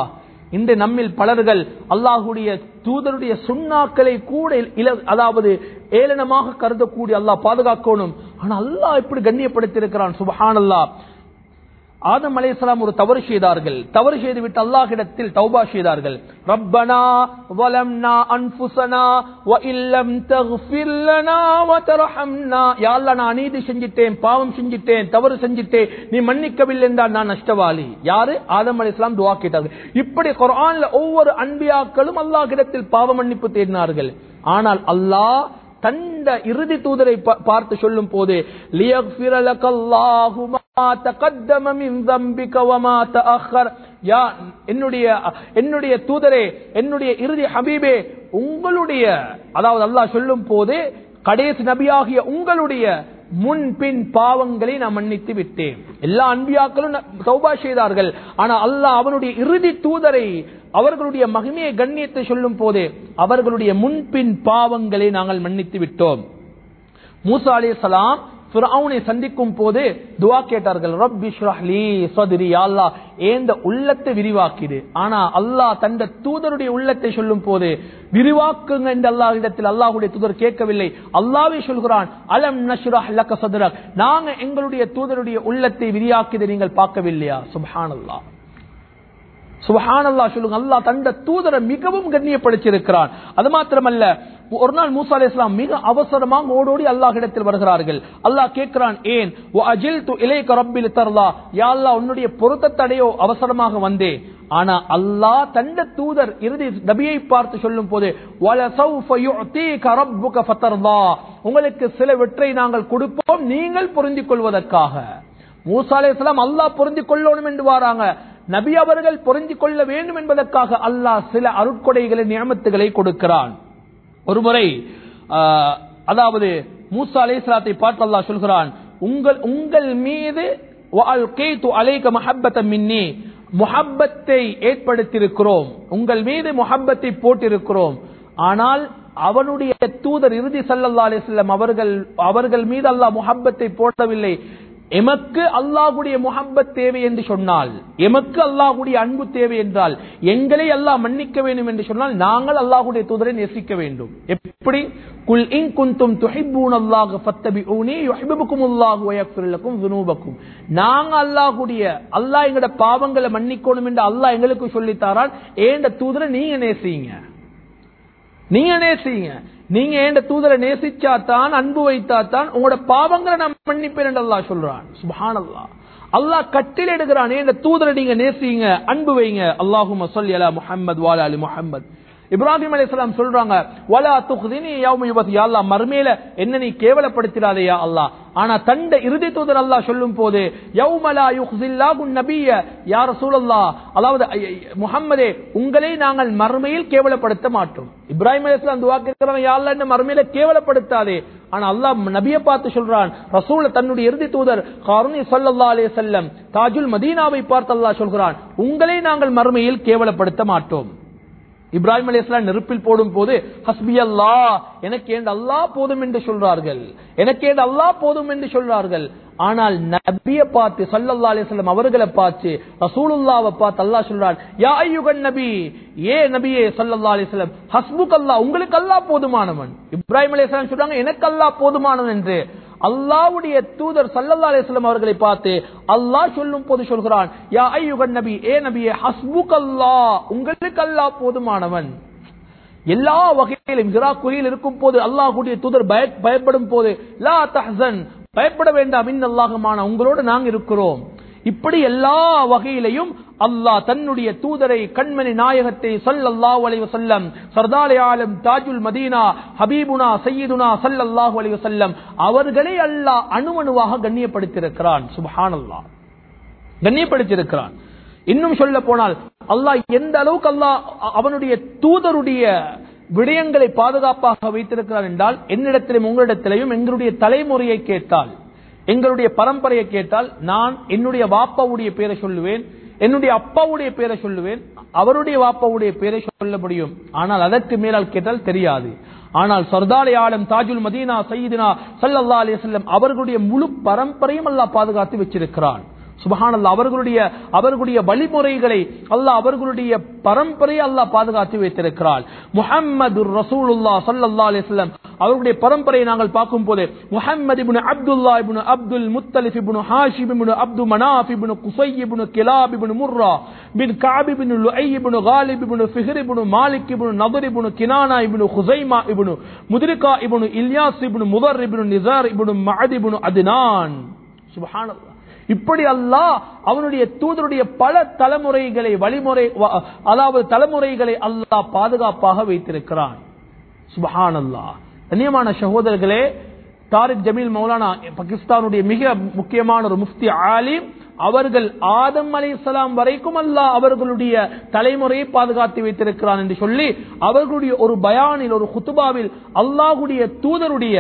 இன்று நம்மில் பலர்கள் அல்லாஹுடைய தூதருடைய சுண்ணாக்களை கூட இல- அதாவது ஏளனமாக கருதக்கூடிய அல்லாஹ் பாதுகாக்கணும் ஆனா அல்லாஹ் எப்படி கண்ணியப்படுத்தியிருக்கிறான் சுபஹானல்லாஹ் ஆதம் அலைஹிஸ்ஸலாம் ஒரு தவறு செய்தார்கள் தவறு செய்துவிட்டு அல்லாஹ்விடத்தில் தௌபா செய்தார்கள் ரப்பனா வலம்னா அன்ஃபுஸனா வ இல்லம் தக்ஃபிர் லனா வ தர்ஹம்னா யா அல்லாஹ் நான் அநீதி செஞ்சிட்டேன் பாவம் செஞ்சிட்டேன் தவறு செஞ்சிட்டேன் நீ மன்னிக்கவில்லை என்றால் நான் நஷ்டவாளி யாரு ஆதம் அலைஹிஸ்ஸலாம் துஆ கேட்டார்கள் இப்படி குர்ஆன்ல ஒவ்வொரு அன்பியாக்களும் அல்லாஹ்விடத்தில் பாவ மன்னிப்பு தேடினார்கள் ஆனால் அல்லாஹ் தந்த இறுதி தூதரை பா- பார்த்து சொல்லும் போது لِيَغْفِرَ لَكَ اللَّهُ مَا تَقَدَّمَ مِنْ ذَنْبِكَ وَمَا تَأَخَّرَ யா என்னுடைய என்னுடைய தூதரே என்னுடைய இறுதி ஹபீபே உங்களுடைய அதாவது அல்லாஹ் சொல்லும் போது கடைசி நபியாகிய உங்களுடைய முன் பின் பாவங்களை நான் மன்னித்து விட்டேன் எல்லா அன்பியாக்களும் ந- தௌபா செய்தார்கள் ஆனா அல்லாஹ் அவனுடைய இறுதி தூதரை அவர்களுடைய மகிமையை கண்ணியத்தை சொல்லும் போது அவர்களுடைய முன்பின் பாவங்களை நாங்கள் மன்னித்து விட்டோம் மூசா அலைஹிஸ்ஸலாம் ஃபிரௌனை சந்திக்கும் போது துஆ கேட்டார்கள் ரப்பி ஷ்ரஹ் லீ ஸத்ரி யா அல்லாஹ் ஏந்த உள்ளத்தை விரிவாக்கிடு ஆனா அல்லாஹ் தந்த தூதருடைய உள்ளத்தை சொல்லும் போது விரிவாக்குங்க என்று அல்லாஹ்விடத்தில் அல்லாஹ்வுடைய தூதர் கேட்கவில்லை அல்லாஹ்வே சொல்கிறான் அலம் நஷ்ரஹ் லக சத்ரக் நாங்க எங்களுடைய தூதருடைய உள்ளத்தை விரியாக்கியதை நீங்கள் பார்க்கவில்லையா சுப்ஹானல்லாஹ் சுபஹானல்லா சொல்லுங்க அல்லாஹ் தந்த தூதரை மிகவும் கண்ணியப்படுத்தியிருக்கிறான் அது மாத்திரமல்ல ஒரு நாள் மூசா அலைஹிஸ்ஸலாம் மிக அவசரமாக ஓடோடி அல்லாஹ்விடத்தில் வருகிறார்கள் அல்லாஹ் கேட்கிறான் ஏன் அஜில்து இலைக ரப்பில் தர்லா யா அல்லாஹ் உன்னுடைய பொருத்தத்தடையோ அவசரமாக வந்தேன் ஆனா அல்லாஹ் தந்த தூதர் இறுதி நபியை பார்த்து சொல்லும் போது وَلَسَوْفَ يُعْطِيكَ رَبُّكَ فَتَرْضَى உங்களுக்கு சில வெற்றை நாங்கள் கொடுப்போம் நீங்கள் பொருந்திக் கொள்வதற்காக மூசா அலைஹிஸ்ஸலாம் அல்லாஹ் பொருந்திக் கொள்ளணும் என்று வாராங்க நபி அவர்கள் பொருந்திக் கொள்ள வேண்டும் என்பதற்காக அல்லாஹ் சில அருட்கொடைகளை நியமத்துகளை கொடுக்கிறான் ஒருமுறை ஆஹ், அதாவது மூசா அலைஹிஸ்ஸலாத்தை பார்த்து அல்லாஹ் சொல்கிறான் உங்கள் உங்கள் மீது وَأَلْقَيْتُ عَلَيْكَ مَحَبَّةً مِنِّي முஹப்பத்தை ஏற்படுத்தியிருக்கிறோம் உங்கள் மீது முஹப்பத்தை போட்டிருக்கிறோம் ஆனால் அவனுடைய தூதர் இறுதி சல்லல்லா அலிஸ்லம் அவர்கள் அவர்கள் மீது அல்லாஹ் முஹப்பத்தை போடவில்லை எமக்கு அல்லாஹ்வுடைய முஹப்பத் தேவை என்று சொன்னால் எமக்கு அல்லாஹ்வுடைய அன்பு தேவை என்றால் எங்களை அல்லாஹ் மன்னிக்க வேண்டும் என்று சொன்னால் நாங்கள் அல்லாஹ்வுடைய தூதரை நேசிக்க வேண்டும் எப்படி குல் இன் குந்தும் துஹிப்பூனல்லாஹ ஃபத்தபிஊனி யுஹிப்புக்குமுல்லாஹு வ யக்ஃபிர் லக்கும் ذுனூபக்கும் நாங்க அல்லாஹ்வுடைய அல்லாஹ் எங்கட பாவங்களை மன்னிக்கணும் என்று அல்லாஹ் எங்களுக்கு சொல்லி தாரான் ஏண்ட தூதரை நீங்க நேசிங்க நீங்க நேசிங்க நீங்க ஏண்ட தூதரை நேசிச்சா தான் அன்பு வைத்தா தான் உங்களோட பாவங்களை நான் மன்னிப்பேன் என்று அல்லாஹ் சொல்றான் சுப்ஹானல்லாஹ் அல்லாஹ் கட்டில் எடுக்கிறான் ஏண்ட தூதரை நீங்க நேசிங்க அன்பு வைங்க அல்லாஹும்ம ஸல்லி அலா முஹம்மத் வ அலா அலி முஹம்மத் இப்ராஹிம் அலைஹிஸ்ஸலாம் சொல்றாங்க வலா துக்தினி யௌம யுபத் யா அல்லாஹ் மர்மேல என்ன நீ கேவலப்படுத்திடாதே யா அல்லாஹ் ஆனா தண்ட இறுதி தூதர் அல்லாஹ் சொல்லும் போது யௌம லா யுக்ஸில்லாஹு நபிய யா ரசூலல்லாஹ் அதாவது ஐ- ஐ- முஹம்மதே உங்களை நாங்கள் மர்மையில் கேவலப்படுத்த மாட்டோம் இப்ராஹிம் அலைஹிஸ்ஸலாம் துஆ கேட்கிறாங்க யா அல்லாஹ் என்ன மர்மையில கேவலப்படுத்தாதே ஆனா அல்லாஹ் நபியை பார்த்து சொல்றான் ரசூல தன்னுடைய இறுதி தூதர் காருனி ஸல்லல்லாஹு அலைஹி வஸல்லம் தாஜுல் மதீனாவை பார்த்து அல்லாஹ் சொல்கிறான் உங்களை நாங்கள் மர்மையில் கேவலப்படுத்த மாட்டோம் இப்ராஹிம் அலைஹிஸ்ஸலாம் நெருப்பில் போடும் போது ஹஸ்பி அல்லாஹ் எனக்கு ஏன் அல்லாஹ் போதும் என்று சொல்றார்கள் எனக்கு ஏன் அல்லாஹ் போதும் என்று சொல்றார்கள் ஆனால் நபியை பார்த்து ஸல்லல்லாஹு அலைஹி வஸல்லம் அவர்களை பார்த்து ரசூலுல்லாஹ்வை பார்த்து அல்லாஹ் சொல்றான் யா அய்யுகன் நபி ஏ நபியே ஸல்லல்லாஹு அலைஹி வஸல்லம் ஹஸ்புக் அல்லாஹ் உங்களுக்கு அல்லாஹ் போதுமானவன் இப்ராஹிம் அலைஹிஸ்ஸலாம் சொல்றாங்க எனக்கு அல்லாஹ் போதுமானவன் என்று அல்லாஹ்வுடைய தூதர் ஸல்லல்லாஹு அலைஹி வஸல்லம் அவர்களை பார்த்து அல்லாஹ் சொல்லும் போது சொல்கிறான் யா அய்யுகன் நபி ஏ நபியே ஹஸ்புக் அல்லாஹ் உங்களுக்கு அல்லாஹ் போதுமானவன் எல்லா வகையிலும் ஹிராக்குரியில் இருக்கும் போது அல்லாஹ்வுடைய தூதர் பய- பயப்படும் போது லா தஹ்சன் பயப்பட வேண்டாம் இன்னல்லாஹுமான உங்களோடு நாங்க இருக்கிறோம் இப்படி எல்லா வகையிலையும் அல்லாஹ் தன்னுடைய தூதரை கண்மணி நாயகத்தை ஸல்லல்லாஹு அலைஹி வஸல்லம் சர்தாலே ஆலம் தாஜுல் மதீனா ஹபீபுனா சையீதுனா ஸல்லல்லாஹு அலைஹி வஸல்லம் அவர்களை அல்லாஹ் அணுவணுவாக கண்ணியப்படுத்தியிருக்கிறான் சுப்ஹானல்லாஹ் கண்ணியப்படுத்தியிருக்கிறான் இன்னும் சொல்ல போனால் அல்லாஹ் எந்த அளவுக்கு அல்லாஹ் அவனுடைய தூதருடைய விடயங்களை பாதுகாப்பாக வைத்திருக்கிறான் என்றால் என்னிடத்திலும் உங்களிடத்திலையும் எங்களுடைய தலைமுறையை கேட்டால் எங்களுடைய பரம்பரையை கேட்டால் நான் என்னுடைய வாப்பாவுடைய பேரை சொல்லுவேன் என்னுடைய அப்பாவுடைய பேரை சொல்லுவேன் அவருடைய வாப்பாவுடைய பேரை சொல்ல முடியும் ஆனால் அதற்கு மேலால் கேட்டால் தெரியாது ஆனால் சர்தாரி ஆலம் தாஜுல் மதீனா சையீதுனா ஸல்லல்லாஹு அலைஹி வஸல்லம் அவர்களுடைய முழு பரம்பரையும் அல்லாஹ் பாதுகாத்து வச்சிருக்கிறான் சுபஹானல்லா அவர்களுடைய அவர்களுடைய வழிமுறைகளை அல்லாஹ் அவர்களுடைய பரம்பரை அல்லாஹ் பாதுகாத்து வைத்திருக்கிறார் முஹம்மது ரசூலுல்லா ஸல்லல்லாஹு அலைஹி வஸல்லம் அவர்களுடைய பரம்பரையை நாங்கள் பார்க்கும் போது முஹம்மது இப்னு அப்துல்லா இப்னு அப்துல் முத்தலிஃப் இப்னு ஹாஷிம் இப்னு அப்து மனாஃப் இப்னு குஸை இப்னு கிலாப் இப்னு முர்ரா பின் கஅப் இப்னு லுஐ இப்னு காலிப் இப்னு ஃபிஹ்ர் இப்னு மாலிக் இப்னு நதர் இப்னு கினானா இப்னு ஹுசைமா இப்னு முத்ரிகா இப்னு இல்யாஸ் இப்னு முதர் இப்னு நிசார் இப்னு மஅத் இப்னு அத்னான் சுப்ஹானல்லாஹ் இப்படி அல்லாஹ் அவனுடைய தூதருடைய பல தலைமுறைகளை வழிமுறை வ- அதாவது தலைமுறைகளை அல்லாஹ் பாதுகாப்பாக வைத்திருக்கிறான் சுபஹான் அல்லாஹ் கண்ணியமான சகோதரர்களே தாரிக் ஜமீல் மௌலானா பாகிஸ்தானுடைய மிக முக்கியமான ஒரு முஃப்தி ஆலிம் அவர்கள் ஆதம் அலைஹிஸ்ஸலாம் வரைக்கும் அல்லாஹ் அவர்களுடைய தலைமுறையை பாதுகாத்து வைத்திருக்கிறான் என்று சொல்லி அவர்களுடைய ஒரு பயானில் ஒரு குத்துபாவில் அல்லாஹ்வுடைய தூதருடைய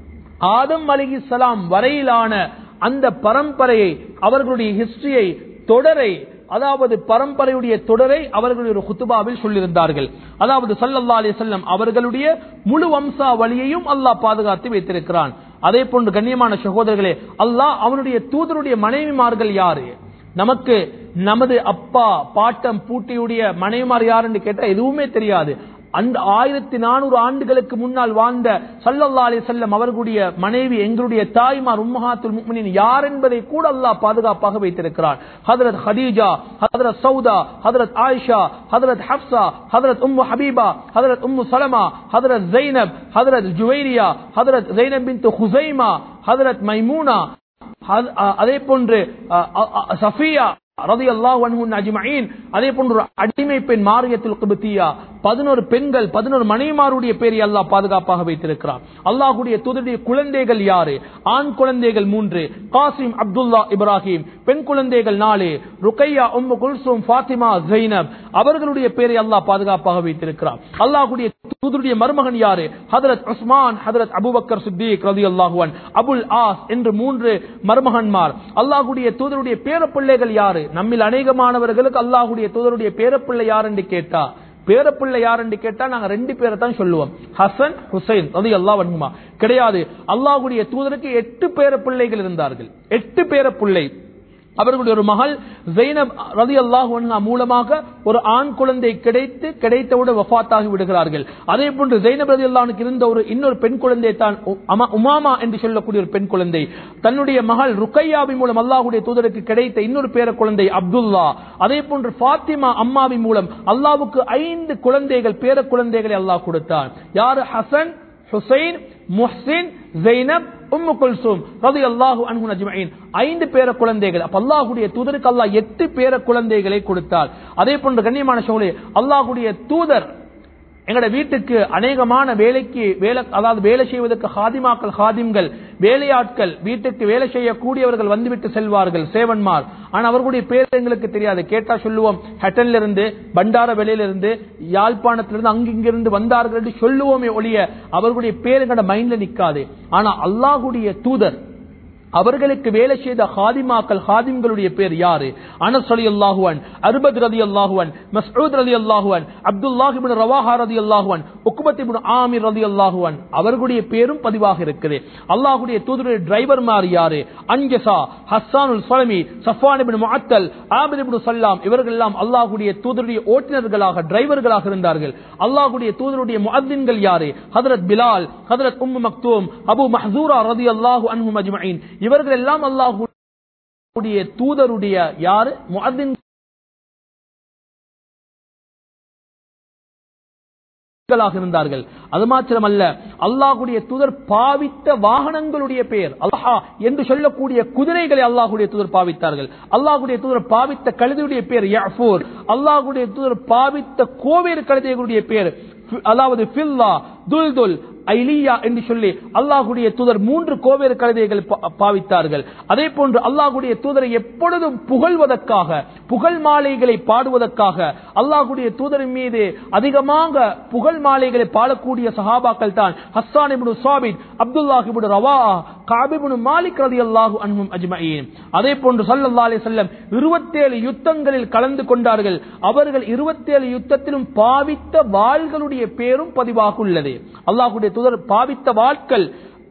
ஆதம் அலிஹிஸ்ஸலாம் வரையிலான அந்த பரம்பரையை அவர்களுடைய ஹிஸ்டரியை தொடரை அதாவது பரம்பரையுடைய தொடரை அவர்களுடைய ஒரு குத்துபாவில் சொல்லியிருந்தார்கள் அதாவது சல்லல்லா அலி செல்லம் அவர்களுடைய முழு வம்சா வழியையும் அல்லாஹ் பாதுகாத்து வைத்திருக்கிறான் அதே போன்று கண்ணியமான சகோதரர்களே அல்லாஹ் அவனுடைய தூதருடைய மனைவிமார்கள் யாரு நமக்கு நமது அப்பா பாட்டம் பூட்டியுடைய மனைவிமார் யாருன்னு கேட்டா எதுவுமே தெரியாது அந்த ஆயிரத்தி நானூறு ஆண்டுகளுக்கு முன்னால் வாழ்ந்த சல்லல்லா அலி செல்லம் அவர்களுடைய மனைவி எங்களுடைய தாய்மார் உம்மஹாத்துல் முக்மினின் யார் என்பதை கூட அல்லாஹ் பாதுகாப்பாக வைத்திருக்கிறார் ஹதரத் ஹதீஜா ஹதரத் சௌதா ஹதரத் ஆயிஷா ஹதரத் ஹப்சா ஹதரத் உம்மு ஹபீபா ஹதரத் உம்மு சலமா ஹதரத் ஜைனப் ஹதரத் ஜுவைரியா ஹதரத் ஜைனப் பின் ஹுசைமா ஹதரத் மைமூனா ஹத- அ- அதே போன்று அ, அ, அ, சஃபியா ரதி அல்லாஹ் அஜ்மஈன் அதே போன்று ஒரு அடிமை பெண் மாரியத்துல் குபத்தியா பதினோரு பெண்கள் பதினோரு மனைவிமாருடைய பேரை அல்லாஹ் பாதுகாப்பாக வைத்திருக்கிறார் அல்லாஹ்வுடைய தூதருடைய குழந்தைகள் யாரு ஆண் குழந்தைகள் மூன்று காசிம் அப்துல்லா இப்ராஹிம் பெண் குழந்தைகள் நாலு ருக்கையா உம்மு குல்சும் ஃபாத்திமா ஜைனப் அவர்களுடைய பேரை அல்லாஹ் பாதுகாப்பாக வைத்திருக்கிறார் அல்லாஹ்வுடைய தூதருடைய மருமகன் யாரு ஹதரத் உஸ்மான் ஹதரத் அபூபக்கர் சித்திக் ரதி அல்லாஹுவன் அபுல் ஆஸ் என்று மூன்று மருமகன்மார் அல்லாஹ்வுடைய தூதருடைய பேரப்பிள்ளைகள் யாரு நம்மில் அநேகமானவர்களுக்கு அல்லாஹ்வுடைய தூதருடைய பேரப்பிள்ளை யார் என்று கேட்டா பேரப்பிள்ளை யார் என்று கேட்டா நாங்க ரெண்டு பேரை தான் சொல்லுவோம் ஹசன் ஹுசைன் அது அல்லா வன்குமா கிடையாது அல்லாஹ்வுடைய தூதருக்கு எட்டு பேரப்பிள்ளைகள் இருந்தார்கள் எட்டு பேரப்பிள்ளை அவர்களுடைய ஒரு மகள் ஜெய்னப் ரதி அல்லாஹ் மூலமாக ஒரு ஆண் குழந்தை கிடைத்து கிடைத்தவுடன் வஃபாத்தாகி விடுகிறார்கள் அதே போன்று ஜெய்னப் ரதி அல்லாஹ்வுக்கு இருந்த ஒரு இன்னொரு பெண் குழந்தை தான் உ- அம- உமாமா என்று சொல்லக்கூடிய ஒரு பெண் குழந்தை தன்னுடைய மகள் ருக்கையாவின் மூலம் அல்லாஹ்வுடைய தூதருக்கு கிடைத்த இன்னொரு பேர குழந்தை அப்துல்லா அதே போன்று ஃபாத்திமா அம்மாவின் மூலம் அல்லாஹ்வுக்கு ஐந்து குழந்தைகள் பேர குழந்தைகளை அல்லாஹ் கொடுத்தான் யாரு ஹசன் ஹுசைன் முஹ்சின் ஜெய்னப் உம்மு குல்சூம் ரலியல்லாஹு அன்ஹு அஜ்மஈன் ஐந்து பேர குழந்தைகள் அப்ப அல்லாஹ்வுடைய தூதருக்கு அல்லாஹ் எட்டு பேர குழந்தைகளை கொடுத்தார் அதே போன்று கண்ணியமான சோழே அல்லாஹ்வுடைய தூதர் எங்களோட வீட்டுக்கு அநேகமான வேலைக்கு வேலை அதாவது வேலை செய்வதற்கு ஹாதிமாக்கள் ஹாதிம்கள் வேலையாட்கள் வீட்டுக்கு வேலை செய்யக்கூடியவர்கள் வந்துவிட்டு செல்வார்கள் சேவன்மார் ஆனா அவர்களுடைய பேர் எங்களுக்கு தெரியாது கேட்டா சொல்லுவோம் ஹெட்டன்ல இருந்து பண்டார வெளியிலிருந்து யாழ்ப்பாணத்திலிருந்து அங்கிங்கிருந்து வந்தார்கள் என்று சொல்லுவோமே ஒழிய அவர்களுடைய பேர் எங்களோட மைண்ட்ல நிக்காது ஆனா அல்லாஹ்வுடைய தூதர் அவர்களுக்கு வேலை செய்த ஹாதிமாக்கள் ஹாதிம்களுடைய பேர் யாரு அனஸ் அலி அல்லாஹுவன் அர்பத் ரதி அல்லாஹுவன் மஸ்ஊத் ரதி அல்லாஹுவன் அப்துல்லாஹிபின் ரவாஹா ரதி அல்லாஹுவன் உக்குபத்திபின் ஆமிர் ரதி அல்லாஹுவன் அவர்களுடைய பேரும் பதிவாக இருக்குது அல்லாஹுடைய தூதருடைய டிரைவர்மார் யாரு அன்ஜசா ஹஸ்ஸானுல் சலமி சஃபான் இப்னு முஅத்தல் ஆபித் இப்னு சல்லாம் இவர்கள் எல்லாம் அல்லாஹுடைய தூதருடைய ஓட்டுநர்களாக டிரைவர்களாக இருந்தார்கள் அல்லாஹுடைய தூதருடைய முஅத்தின்கள் யாரு ஹதரத் பிலால் ஹதரத் உம்மு மக்தூம் அபு மஹ்சூரா ரதி அல்லாஹு அன்ஹும் அஜ்மஈன் இவர்கள் எல்லாம் அல்லாஹுடைய தூதருடைய யாரு முஅத்தின் இருந்தார்கள் அது மாத்திரமல்ல அல்லாஹுடைய தூதர் பாவித்த வாகனங்களுடைய பெயர் அல்லாஹா என்று சொல்லக்கூடிய குதிரைகளை அல்லாஹுடைய தூதர் பாவித்தார்கள் அல்லாஹுடைய தூதர் பாவித்த கழுதையுடைய பெயர் யஃபூர் அல்லாஹுடைய தூதர் பாவித்த கோவேறு கழுதைகளுடைய பெயர் அதாவது ஃபில்லா துல்துல் ஐலியா என்று சொல்லி அல்லாஹுடைய தூதர் மூன்று கோவேறு கழுதைகள் பா- பாவித்தார்கள் அதே போன்று அல்லாஹுடைய தூதரை எப்பொழுதும் புகழ்வதற்காக புகழ் மாலைகளை பாடுவதற்காக அல்லாஹுடைய தூதரின் மீது அதிகமாக புகழ் மாலைகளை பாடக்கூடிய சஹாபாக்கள் தான் ஹஸ்ஸான் இப்னு சாபித் அப்துல்லாஹ் இப்னு ரவா காப் இப்னு மாலிக் ரலியல்லாஹு அன்ஹும் அஜ்மஈன் அதே போன்று ஸல்லல்லாஹு அலைஹி வஸல்லம் 27 யுத்தங்களில் கலந்து கொண்டார்கள் அவர்கள் 27 யுத்தத்திலும் பாவித்த வாள்களுடைய பேரும் பதிவாக உள்ளது அல்லாஹ்வுடைய தூதர் பாவித்த வாட்கள்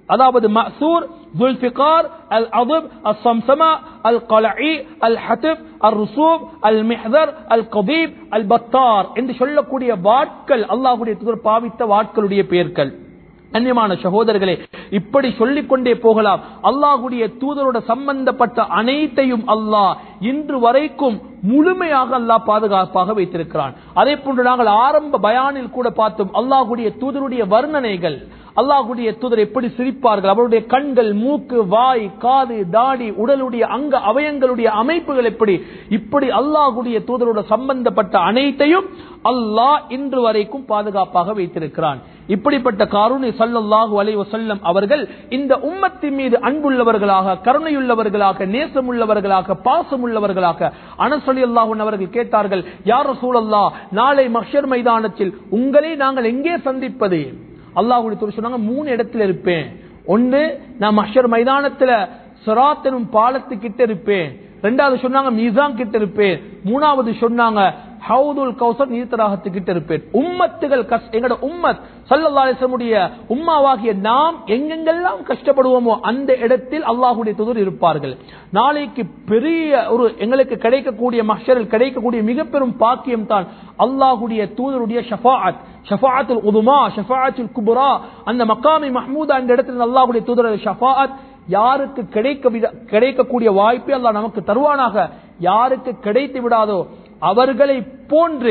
அதாவது மசூர் துல்பிகார் அல் அதுப் அல் சம்சமா அல் கலஇ அல் ஹத்திப் அல் ருசூப் அல் மிஹதர் அல் கபீப் அல் பத்தார் என்று சொல்லக்கூடிய வாட்கள் அல்லாஹுடைய தூதர் பாவித்த வாட்களுடைய பெயர்கள் கண்ணியமான சகோதரர்களே இப்படி சொல்லிக் கொண்டே போகலாம் அல்லாஹுடைய தூதரோட சம்பந்தப்பட்ட அனைத்தையும் அல்லாஹ் இன்று வரைக்கும் முழுமையாக அல்லாஹ் பாதுகாப்பாக வைத்திருக்கிறான் அதே போன்று நாங்கள் ஆரம்ப பயானில் கூட பார்த்தோம் அல்லாஹுடைய தூதருடைய வர்ணனைகள் அல்லாஹுடைய தூதர் எப்படி சிரிப்பார்கள் அவருடைய கண்கள் மூக்கு வாய் காது தாடி உடலுடைய அங்க அவயங்களுடைய அமைப்புகள் எப்படி இப்படி அல்லாஹுடைய தூதரோட சம்பந்தப்பட்ட அனைத்தையும் அல்லாஹ் இன்று வரைக்கும் பாதுகாப்பாக வைத்திருக்கிறான் இப்படிப்பட்ட காரூணி சல்லல்லாஹு அலைஹி வஸல்லம் அவர்கள் இந்த உம்மத்தின் மீது அன்புள்ளவர்களாக கருணையுள்ளவர்களாக நேசமுள்ளவர்களாக பாசமுள்ளவர்களாக அனசலி அல்லாஹன் அவர்கள் கேட்டார்கள் யார் சூழல்லா நாளை மஹ்ஷர் மைதானத்தில் உங்களை நாங்கள் எங்கே சந்திப்பது அல்லாஹுடைய தூதர் சொன்னாங்க மூணு இடத்துல இருப்பேன் ஒன்று நான் மஹ்ஷர் மைதானத்துல சொராத் எனும் பாலத்துக்கிட்ட இருப்பேன் ரெண்டாவது சொன்னாங்க மீசான் கிட்ட இருப்பேன் மூணாவது சொன்னாங்க ஹவுதுல் கௌசர் நீர்த்தராகத்துக்கிட்ட இருப்பேன் உம்மத்துகள் கஷ்- எங்களோட உம்மத் சல்லல்லாசமுடைய உம்மாவாகிய நாம் எங்கெங்கெல்லாம் கஷ்டப்படுவோமோ அந்த இடத்தில் அல்லாஹுடைய தூதர் இருப்பார்கள் நாளைக்கு பெரிய ஒரு எங்களுக்கு கிடைக்கக்கூடிய மஹ்ஷரில் கிடைக்கக்கூடிய மிக பெரும் பாக்கியம் தான் அல்லாஹுடைய தூதருடைய ஷஃபாஅத் ஷஃபாஅத்துல் உதுமா ஷஃபாஅத்துல் குபுரா அந்த மக்காமி மஹ்மூதா அந்த இடத்தில் அல்லாஹுடைய தூதருடைய ஷஃபாஅத் யாருக்கு கிடைக்க விட- கிடைக்கக்கூடிய வாய்ப்பை அல்லாஹ் நமக்கு தருவானாக யாருக்கு கிடைத்து விடாதோ அவர்களை போன்று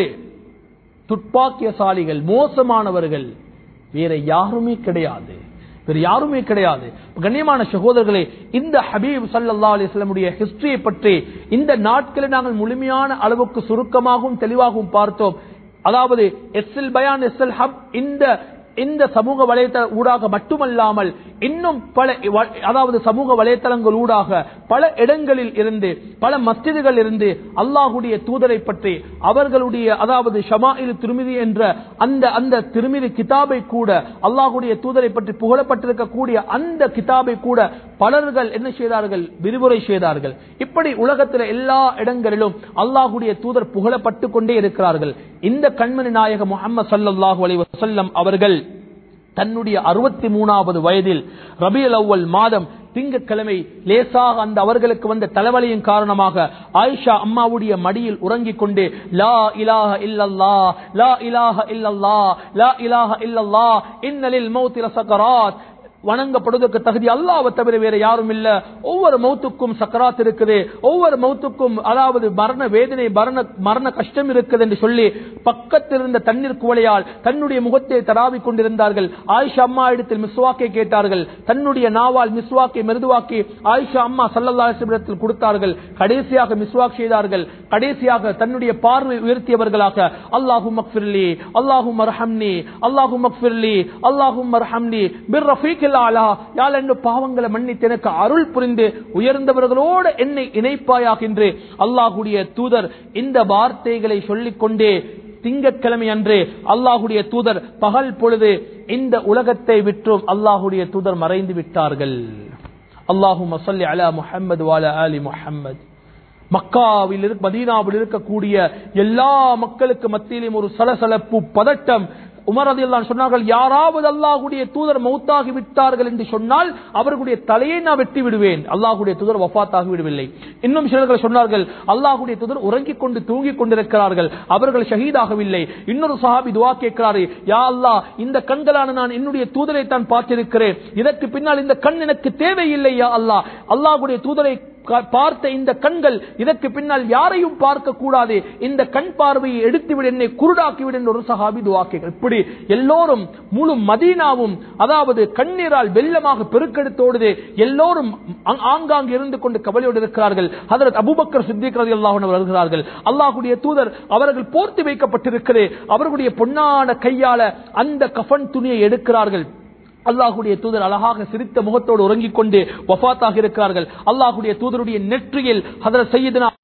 துப்பாக்கியசாலிகள் மோசமானவர்கள் வேற யாருமே கிடையாது வேற யாருமே கிடையாது கண்ணியமான சகோதரர்களே இந்த ஹபீப் சல்லா அலிஸ்லமுடைய ஹிஸ்டரியை பற்றி இந்த நாட்களில் நாங்கள் முழுமையான அளவுக்கு சுருக்கமாகவும் தெளிவாகவும் பார்த்தோம் அதாவது எஸ்எல் பயான் எஸ்எல் ஹப் இந்த இந்த சமூக வலைத்தள ஊடாக மட்டுமல்லாமல் இன்னும் பல வ- அதாவது சமூக வலைத்தளங்கள் ஊடாக பல இடங்களில் இருந்து பல மஸ்ஜிதுகள் இருந்து அல்லாஹுடைய தூதரை பற்றி அவர்களுடைய அதாவது ஷமாயில் திருமிதி என்ற அந்த அந்த திருமிதி கிதாபை கூட அல்லாஹுடைய தூதரை பற்றி புகழப்பட்டிருக்கக்கூடிய அந்த கிதாபை கூட பலர்கள் என்ன செய்தார்கள் விரிவுரை செய்தார்கள் இப்படி உலகத்தில் எல்லா இடங்களிலும் அல்லாஹுடைய தூதர் புகழப்பட்டு கொண்டே இருக்கிறார்கள் இந்த கண்மணி நாயக முகமது சல்லல்லாஹு அலைஹி வஸல்லம் அவர்கள் தன்னுடைய அறுபத்தி மூணாவது வயதில் ரபியல் அவ்வல் மாதம் திங்கட்கிழமை லேசாக அந்த அவர்களுக்கு வந்த தலைவலியின் காரணமாக ஆயிஷா அம்மாவுடைய மடியில் உறங்கிக் கொண்டு லா இலாஹ இல்லல்லா லா இலாஹ இல்லல்லா லா இலாஹ இல்லல்லா இன்னலில் மௌத்தில சக்கராத் வணங்கப்படுவதற்கு தகுதி அல்லாவை தவிர வேற யாரும் இல்ல ஒவ்வொரு மௌத்துக்கும் சக்கராத் இருக்குது ஒவ்வொரு மௌத்துக்கும் அதாவது மரண வேதனை மரண மரண கஷ்டம் இருக்குது என்று சொல்லி பக்கத்தில் இருந்த தண்ணீர் குவளையால் தன்னுடைய முகத்தை தராவிக் கொண்டிருந்தார்கள் ஆயிஷா அம்மா இடத்தில் மிஸ்வாக்கை கேட்டார்கள் தன்னுடைய நாவால் மிஸ்வாக்கை மெருதுவாக்கி ஆயிஷா அம்மா சல்லல்லா இடத்தில் கொடுத்தார்கள் கடைசியாக மிஸ்வாக் செய்தார்கள் கடைசியாக தன்னுடைய பார்வை உயர்த்தியவர்களாக அல்லாஹு மக்ஃபிர்லி அல்லாஹு மர்ஹம்னி அல்லாஹு மக்ஃபிர்லி அல்லாஹு மர்ஹம்னி பிர் ரஃபீக்கில் ஆலா யாழ் என்று பாவங்களை மன்னித்து எனக்கு அருள் புரிந்து உயர்ந்தவர்களோடு என்னை இணைப்பாயாக என்று அல்லாஹுடைய தூதர் இந்த வார்த்தைகளை சொல்லிக் கொண்டே திங்கட்கிழமை அன்று அல்லாஹுடைய தூதர் பகல் பொழுது இந்த உலகத்தை விற்றும் அல்லாஹுடைய தூதர் மறைந்து விட்டார்கள் அல்லாஹு மசல்லி அலா முஹம்மது வால அலி முஹம்மது மக்காவில் இருக்க மதீனாவில் இருக்கக்கூடிய எல்லா மக்களுக்கு மத்தியிலும் ஒரு சலசலப்பு பதட்டம் உமர் ரதியல்லான் சொன்னார்கள் யாராவது அல்லாஹுடைய தூதர் மௌத்தாகி விட்டார்கள் என்று சொன்னால் அவர்களுடைய தலையை நான் வெட்டி விடுவேன் அல்லாஹுடைய தூதர் வஃபாத்தாகி விடவில்லை இன்னும் சிலர்கள் சொன்னார்கள் அல்லாஹுடைய தூதர் உறங்கிக் கொண்டு தூங்கிக் கொண்டிருக்கிறார்கள் அவர்கள் ஷஹீதாகவில்லை இன்னொரு சஹாபி துவா கேட்கிறாரு யா அல்லாஹ் இந்த கண்களான நான் என்னுடைய தூதரை தான் பார்த்திருக்கிறேன் இதற்கு பின்னால் இந்த கண் எனக்கு தேவையில்லை யா அல்லாஹ் அல்லாஹுடைய தூதரை க- பார்த்த இந்த கண்கள் இதற்கு பின்னால் யாரையும் பார்க்க கூடாது இந்த கண் பார்வையை எடுத்துவிடு என்னை குருடாக்கிவிடு என்று ஒரு சஹாபி துவா கேட்கிறார். இப்படி எல்லோரும் முழு மதீனாவும் அதாவது கண்ணீரால் வெள்ளமாக பெருக்கெடுத்தோடுது எல்லோரும் ஆங்- ஆங்காங்கு இருந்து கொண்டு கவலையோடு இருக்கிறார்கள் ஹதரத் அபூபக்கர் சித்திக் ரலியல்லாஹு அன்ஹு வருகிறார்கள் அல்லாஹ்வுடைய தூதர் அவர்கள் போர்த்தி வைக்கப்பட்டிருக்கிறது அவர்களுடைய பொன்னான கையால அந்த கஃன் துணியை எடுக்கிறார்கள் அல்லாஹுடைய தூதர் அழகாக சிரித்த முகத்தோடு உறங்கிக் கொண்டு வஃபாத்தாக இருக்கிறார்கள் அல்லாஹுடைய தூதருடைய நெற்றியில் ஹதரத் சையதுனா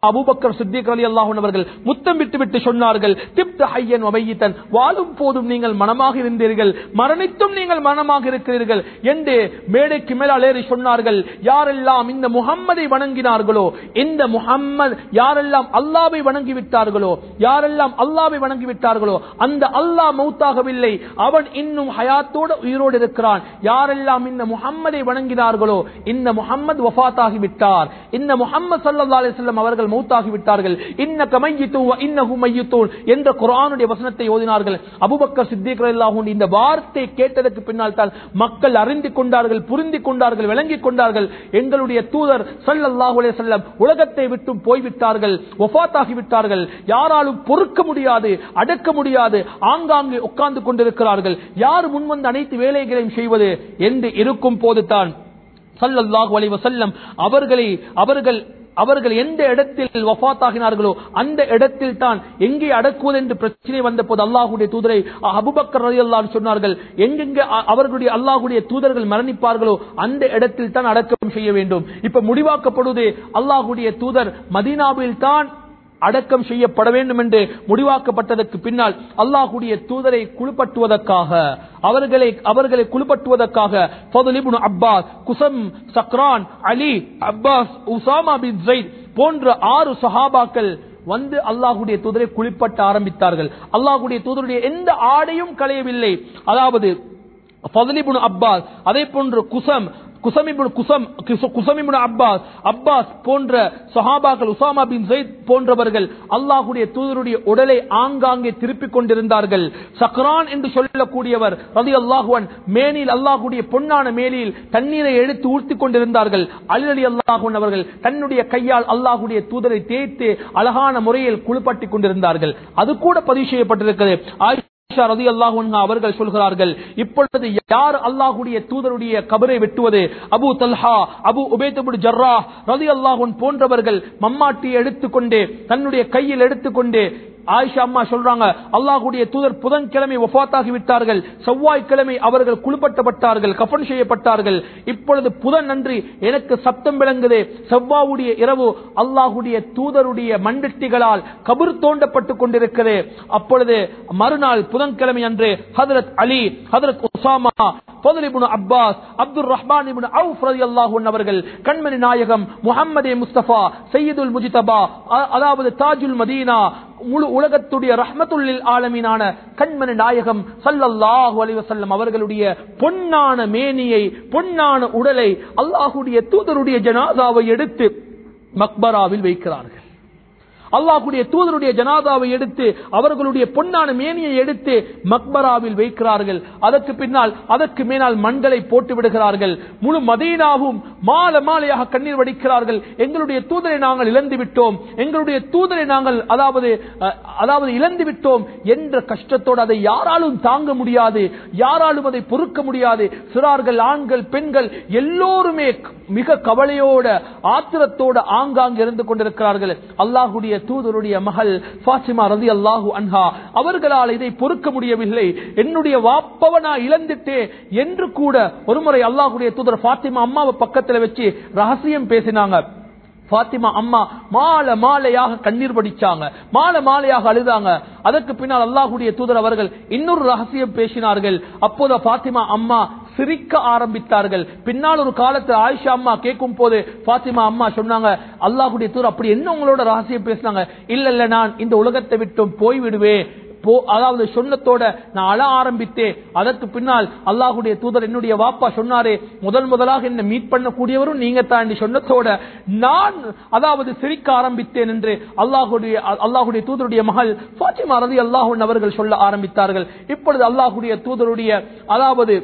அபூபக்கர் சித்திக் அலி அல்லாஹன் அவர்கள் முத்தம் விட்டு விட்டு சொன்னார்கள் திப்த ஹையன் வமையித்தன் வாழும் போதும் நீங்கள் மனமாக இருந்தீர்கள் மரணித்தும் நீங்கள் மனமாக இருக்கிறீர்கள் என்று மேடைக்கு மேல் அலேறி சொன்னார்கள் யாரெல்லாம் இந்த முகம்மதை வணங்கினார்களோ இந்த முகம்மது யாரெல்லாம் அல்லாவை வணங்கி விட்டார்களோ யாரெல்லாம் அல்லாவை வணங்கி விட்டார்களோ அந்த அல்லாஹ் மௌத்தாகவில்லை அவன் இன்னும் ஹயாத்தோடு உயிரோடு இருக்கிறான் யாரெல்லாம் இந்த முகம்மதை வணங்கினார்களோ இந்த முகம்மது வஃபாத்தாகி விட்டார் இந்த முகம்மது சல்லா அலிஸ்லாம் அவர்கள் மௌத்தாகி விட்டார்கள் இன்ன கமையித்தூ இன்னஹு மையித்தூன் என்ற குரானுடைய வசனத்தை ஓதினார்கள் அபுபக்கர் சித்திக் ரலியல்லாஹு இந்த வார்த்தை கேட்டதற்கு பின்னால் தான் மக்கள் அறிந்து கொண்டார்கள் புரிந்து கொண்டார்கள் விளங்கிக் கொண்டார்கள் எங்களுடைய தூதர் சல்லல்லாஹு அலைஹி வஸல்லம் உலகத்தை விட்டு போய்விட்டார்கள் வஃபாத்தாகி விட்டார்கள் யாராலும் பொறுக்க முடியாது அடக்க முடியாது ஆங்காங்கே உட்கார்ந்து கொண்டிருக்கிறார்கள் யார் முன்வந்து அனைத்து வேலைகளையும் செய்வது என்று இருக்கும் போதுதான் சல்லல்லாஹு அலைஹி வஸல்லம் அவர்களை அவர்கள் அவர்கள் எந்த இடத்தில் வஃத்தாகினார்களோ அந்த இடத்தில் தான் எங்கே அடக்குவது என்று பிரச்சனை வந்த போது அல்லாஹுடைய தூதரை அபுபக்கர் ரதி சொன்னார்கள் எங்கெங்கே அ- அவர்களுடைய அல்லாஹுடைய தூதர்கள் மரணிப்பார்களோ அந்த இடத்தில் தான் அடக்கம் செய்ய வேண்டும் இப்ப முடிவாக்கப்படுவது அல்லாஹுடைய தூதர் மதீனாவில் தான் அடக்கம் செய்யப்பட வேண்டும் என்று முடிவாக்கப்பட்டதற்கு பின்னால் அல்லாஹுடைய தூதரை குழுப்பட்டுவதற்காக அவர்களை அவர்களை குழுப்பட்டுவதற்காக ஃபதுல் இப்னு Abbas Qutham Shuqran Ali Abbas Usama பின் ஜெயித் போன்ற ஆறு சஹாபாக்கள் வந்து அல்லாஹுடைய தூதரை குளிப்பட்ட ஆரம்பித்தார்கள் அல்லாஹுடைய தூதருடைய எந்த ஆடையும் களையவில்லை அதாவது ஃபதுலிபுன் அப்பாஸ் அதே போன்று குசம் குசமிபுன் குசம் குச- குசமிபுன் அப்பாஸ் அப்பாஸ் போன்ற சஹாபாக்கள் உசாமா பின் ஜெயித் போன்றவர்கள் அல்லாஹுடைய தூதருடைய உடலை ஆங்காங்கே திருப்பிக் கொண்டிருந்தார்கள் சக்ரான் என்று சொல்லக்கூடியவர் ரதி அல்லாஹுவன் மேனில் அல்லாஹுடைய பொன்னான மேனில் தண்ணீரை எடுத்து ஊர்த்தி கொண்டிருந்தார்கள் அலி அல்லாஹுவன் அவர்கள் தன்னுடைய கையால் அல்லாஹுடைய தூதரை தேய்த்து அழகான முறையில் குளிப்பட்டிக் கொண்டிருந்தார்கள் அது கூட பதிவு செய்யப்பட்டிருக்கிறது ஆயிஷா ஆயிஷா ரலியல்லாஹு அன்ஹா அவர்கள் சொல்கிறார்கள் இப்பொழுது யார் அல்லாஹ்வுடைய தூதருடைய கபரை வெட்டுவது அபூ தல்ஹா அபூ உபைத் இப்னு ஜர்ராஹ் ரலியல்லாஹு அன்ஹு போன்றவர்கள் மம்மாட்டியை எடுத்துக்கொண்டு தன்னுடைய கையில் எடுத்துக்கொண்டு ஆயிஷா அம்மா சொல்றாங்க அல்லாஹ்வுடைய தூதர் புதன்கிழமை வஃபாத்தாகி விட்டார்கள் செவ்வாய்க்கிழமை அவர்கள் குளிப்பட்டப்பட்டார்கள் கஃன் செய்யப்பட்டார்கள் இப்பொழுது புதன் அன்று எனக்கு சப்தம் விளங்குது செவ்வாவுடைய இரவு அல்லாஹ்வுடைய தூதருடைய மண்டட்டிகளால் கபர் தோண்டப்பட்டுக் கொண்டிருக்கிறது அப்பொழுது மறுநாள் புதன்கிழமை அன்று ஹதரத் அலி ஹதரத் உசாமா ஃபதுல் இப்னு அப்பாஸ் அப்துல் ரஹ்மான் இப்னு அவுஃப் ரலியல்லாஹு அன்ஹு அவர்கள் கண்மணி நாயகம் முஹம்மதே முஸ்தபா சையதுல் முஜ்தபா அ- அதாவது தாஜுல் மதீனா முழு உலகத்துடைய ரஹ்மத்துல்லில் ஆலமீனான கண்மணி நாயகம் ஸல்லல்லாஹு அலைஹி வஸல்லம் அவர்களுடைய பொன்னான மேனியை பொன்னான உடலை அல்லாஹ்வுடைய தூதருடைய ஜனாதாவை எடுத்து மக்பராவில் வைக்கிறார்கள் அல்லாஹ்வுடைய தூதருடைய ஜனாதாவை எடுத்து அவர்களுடைய பொன்னான மேனியை எடுத்து மக்பராவில் வைக்கிறார்கள் அதற்கு பின்னால் அதற்கு மேலால் மண்களை போட்டு விடுகிறார்கள் முழு மதீனாவும் மாலை மாலையாக கண்ணீர் வடிக்கிறார்கள் எங்களுடைய தூதரை நாங்கள் இழந்து விட்டோம் எங்களுடைய தூதரை நாங்கள் அதாவது அஹ், அதாவது இழந்து விட்டோம் என்ற கஷ்டத்தோடு அதை யாராலும் தாங்க முடியாது யாராலும் அதை பொறுக்க முடியாது சிறார்கள் ஆண்கள் பெண்கள் எல்லோருமே மிக கவலையோட ஆத்திரத்தோட ஆங்காங்க இருந்து கொண்டிருக்கிறார்கள் அல்லாஹுடைய தூதருடைய மகள் ஃபாத்திமா ரதி அல்லாஹு அன்ஹா அவர்களால் இதை பொறுக்க முடியவில்லை என்னுடைய வாப்பவ நான் இழந்துட்டேன் என்று கூட ஒருமுறை அல்லாஹுடைய தூதர் ஃபாத்திமா அம்மாவை பக்கத்துல வச்சு ரகசியம் பேசினாங்க பாத்திமா அம்மா மாலை மாலையாக கண்ணீர் வடிச்சாங்க மாலை மாலையாக அழுதாங்க அதற்கு பின்னால் அல்லாஹுடைய தூதர் அவர்கள் இன்னொரு ரகசியம் பேசினார்கள் அப்போது பாத்திமா அம்மா சிரிக்க ஆரம்பித்தார்கள் பின்னால் ஒரு காலத்தில் ஆயிஷா அம்மா கேட்கும் போது பாத்திமா அம்மா சொன்னாங்க அல்லாஹுடைய தூதர் அப்படி என்ன உங்களோட ரகசியம் பேசினாங்க இல்ல இல்ல நான் இந்த உலகத்தை விட்டும் போய்விடுவேன் போ அதாவது சொன்னத்தோட நான் அழ ஆரம்பித்தேன் அதற்கு பின்னால் அல்லாஹுடைய தூதர் என்னுடைய வாப்பா சொன்னாரே முதல் முதலாக என்ன மீட் பண்ணக்கூடியவரும் நீங்க தான் என்று சொன்னத்தோட நான் அதாவது சிரிக்க ஆரம்பித்தேன் என்று அல்லாஹுடைய அல்லாஹுடைய தூதருடைய மகள் ஃபாத்திமா ரதி அல்லாஹூன் அவர்கள் சொல்ல ஆரம்பித்தார்கள் இப்பொழுது அல்லாஹுடைய தூதருடைய அதாவது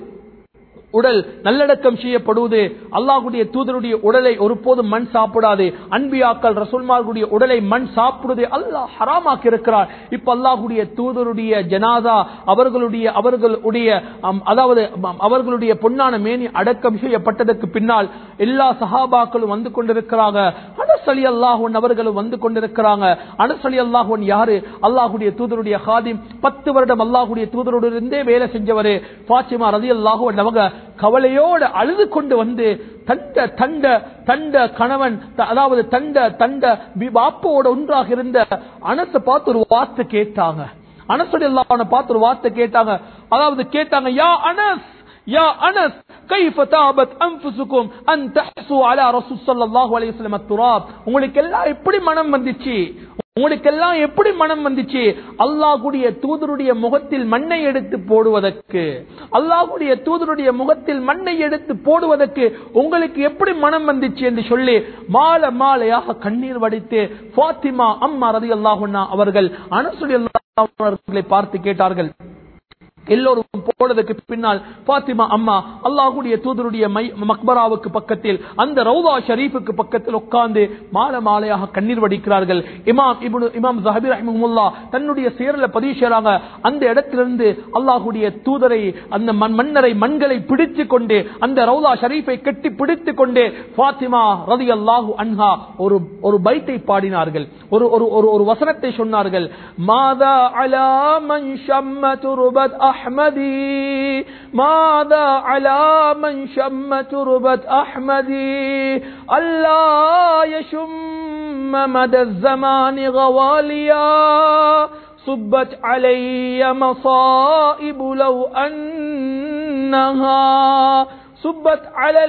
உடல் நல்லடக்கம் செய்யப்படுவது அல்லாஹுடைய தூதருடைய உடலை ஒருபோதும் மண் சாப்பிடாது அன்பியாக்கள் ரசூல்மார்களுடைய உடலை மண் சாப்பிடுவதை அல்லாஹ் ஹராமாக்கி இருக்கிறார் இப்ப அல்லாஹுடைய தூதருடைய ஜனாதா அவர்களுடைய அவர்களுடைய அம், அதாவது அம், அவர்களுடைய பொன்னான மேனி அடக்கம் செய்யப்பட்டதற்கு பின்னால் எல்லா சஹாபாக்களும் வந்து கொண்டிருக்கிறாங்க அனஸ் அலி அல்லாஹுன் அவர்களும் வந்து கொண்டிருக்கிறாங்க அனஸ் அலி அல்லாஹுன் யாரு அல்லாஹுடைய தூதருடைய ஹாதிம் பத்து வருடம் அல்லாஹுடைய தூதரோடு இருந்தே வேலை செஞ்சவரு பாத்திமா ரதி அல்லாஹுவன் அவங்க கவலையோடு அழுது கொண்டு வந்து தண்ட தண்ட தண்ட கணவன் த- அதாவது தண்ட தண்ட வி- பாப்போட ஒன்றாக இருந்த அனச பார்த்து ஒரு வார்த்தை கேட்டாங்க அனசுடைய பார்த்து ஒரு வார்த்தை கேட்டாங்க அதாவது கேட்டாங்க யா அனஸ் யா அனஸ் كيف تابت انفسكم ان تحسوا على رسول صلى الله عليه وسلم التراب உங்களுக்கு எல்லாம் எப்படி மனம் வந்துச்சு உங்களுக்கு எல்லாம் எப்படி மனம் வந்துச்சு அல்லாஹ்வுடைய தூதருடைய முகத்தில் மண்ணை எடுத்து போடுவதற்கு அல்லாஹ்வுடைய தூதருடைய முகத்தில் மண்ணை எடுத்து போடுவதற்கு உங்களுக்கு எப்படி மனம் வந்துச்சு என்று சொல்லி மாலை மாலையாக கண்ணீர் வடித்து ஃபாத்திமா அம்மா ரதி அவர்கள் அனசுடி அவர்களை பார்த்து கேட்டார்கள் எல்லோரும் போனதுக்கு பின்னால் பாத்திமா அம்மா அல்லாஹுடைய தூதருடைய மை- மக்பராவுக்கு பக்கத்தில் அந்த ரவுதா ஷரீஃபுக்கு பக்கத்தில் உட்கார்ந்து மாலை மாலையாக கண்ணீர் வடிக்கிறார்கள் இமாம் இப்னு இமாம் ஜஹபீர் ரஹ்மஹுல்லா தன்னுடைய சேரல பதிவு செய்றாங்க அந்த இடத்திலிருந்து அல்லாஹுடைய தூதரை அந்த மண்- மன்னரை மண்களை பிடித்து கொண்டு அந்த ரவுதா ஷரீஃபை கட்டி பிடித்து கொண்டு பாத்திமா ரதி அல்லாஹு அன்ஹா ஒரு ஒரு பைத்தை பாடினார்கள் ஒரு ஒரு ஒரு ஒரு வசனத்தை சொன்னார்கள் மாதா அலா மன் ஷம்ம துருபத் அஹ்மதி மாதா அலா மன் ஷம்ம துருபத் அஹ்மதி அல்லா யஷும்ம மத الزمان غواليا صبت علي مصائب لو أنها صبت على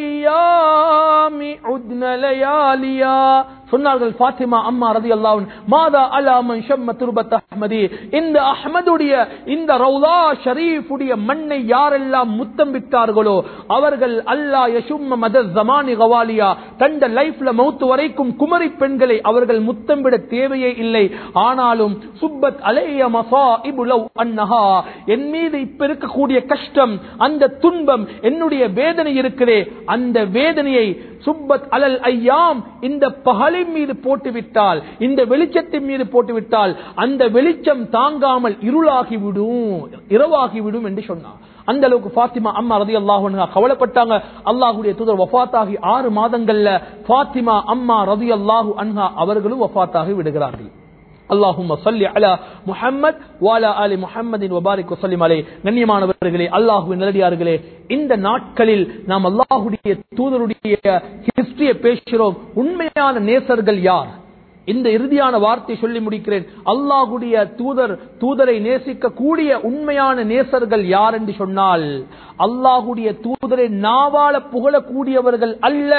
الأيام عدن لياليا சொன்னார்கள் ஃபாத்திமா அம்மா ரதி அல்லாஹ் மாதா அலாமன் ஷம்ம துருபத் அஹ்மதி இந்த அஹ்மதுடைய இந்த ரவுலா ஷரீஃபுடைய மண்ணை யாரெல்லாம் முத்தம் விட்டார்களோ அவர்கள் அல்லா யசும்ம மத ஜமானி கவாலியா தந்த லைஃப்ல மௌத்து வரைக்கும் குமரி பெண்களை அவர்கள் முத்தம் விட தேவையே இல்லை ஆனாலும் சுப்பத் அலைய மசா இபுலவ் அன்னஹா என் மீது இப்ப இருக்கக்கூடிய கஷ்டம் அந்த துன்பம் என்னுடைய வேதனை இருக்கிறே அந்த வேதனையை சுப்பத் அலல் ஐயாம் இந்த பகலின் மீது போட்டுவிட்டால் இந்த வெளிச்சத்தின் மீது போட்டுவிட்டால் அந்த வெளிச்சம் தாங்காமல் இருளாகிவிடும் இரவாகிவிடும் என்று சொன்னார் அந்த அளவுக்கு ஃபாத்திமா அம்மா ரதி அல்லாஹ் கவலைப்பட்டாங்க அல்லாஹுடைய தூதர் வஃபாத்தாகி ஆறு மாதங்கள்ல ஃபாத்திமா அம்மா ரதி அல்லாஹு அன்ஹா அவர்களும் வஃபாத்தாகி விடுகிறார்கள் அல்லாஹும் சொல்லி அலா முஹம்மத் வாலா அலி முஹம்மதின் வபாரிக் வசல்லிம் அலை கண்ணியமானவர்களே அல்லாஹுவின் நிலடியார்களே இந்த நாட்களில் நாம் அல்லாஹுடைய தூதருடைய ஹிஸ்டரியை பேசுகிறோம் உண்மையான நேசர்கள் யார் இந்த இறுதியான வார்த்தை சொல்லி முடிக்கிறேன் அல்லாஹுடைய தூதர் தூதரை நேசிக்க கூடிய உண்மையான நேசர்கள் யார் என்று சொன்னால் அல்லாஹுடைய தூதரை நாவால புகழக்கூடியவர்கள் அல்ல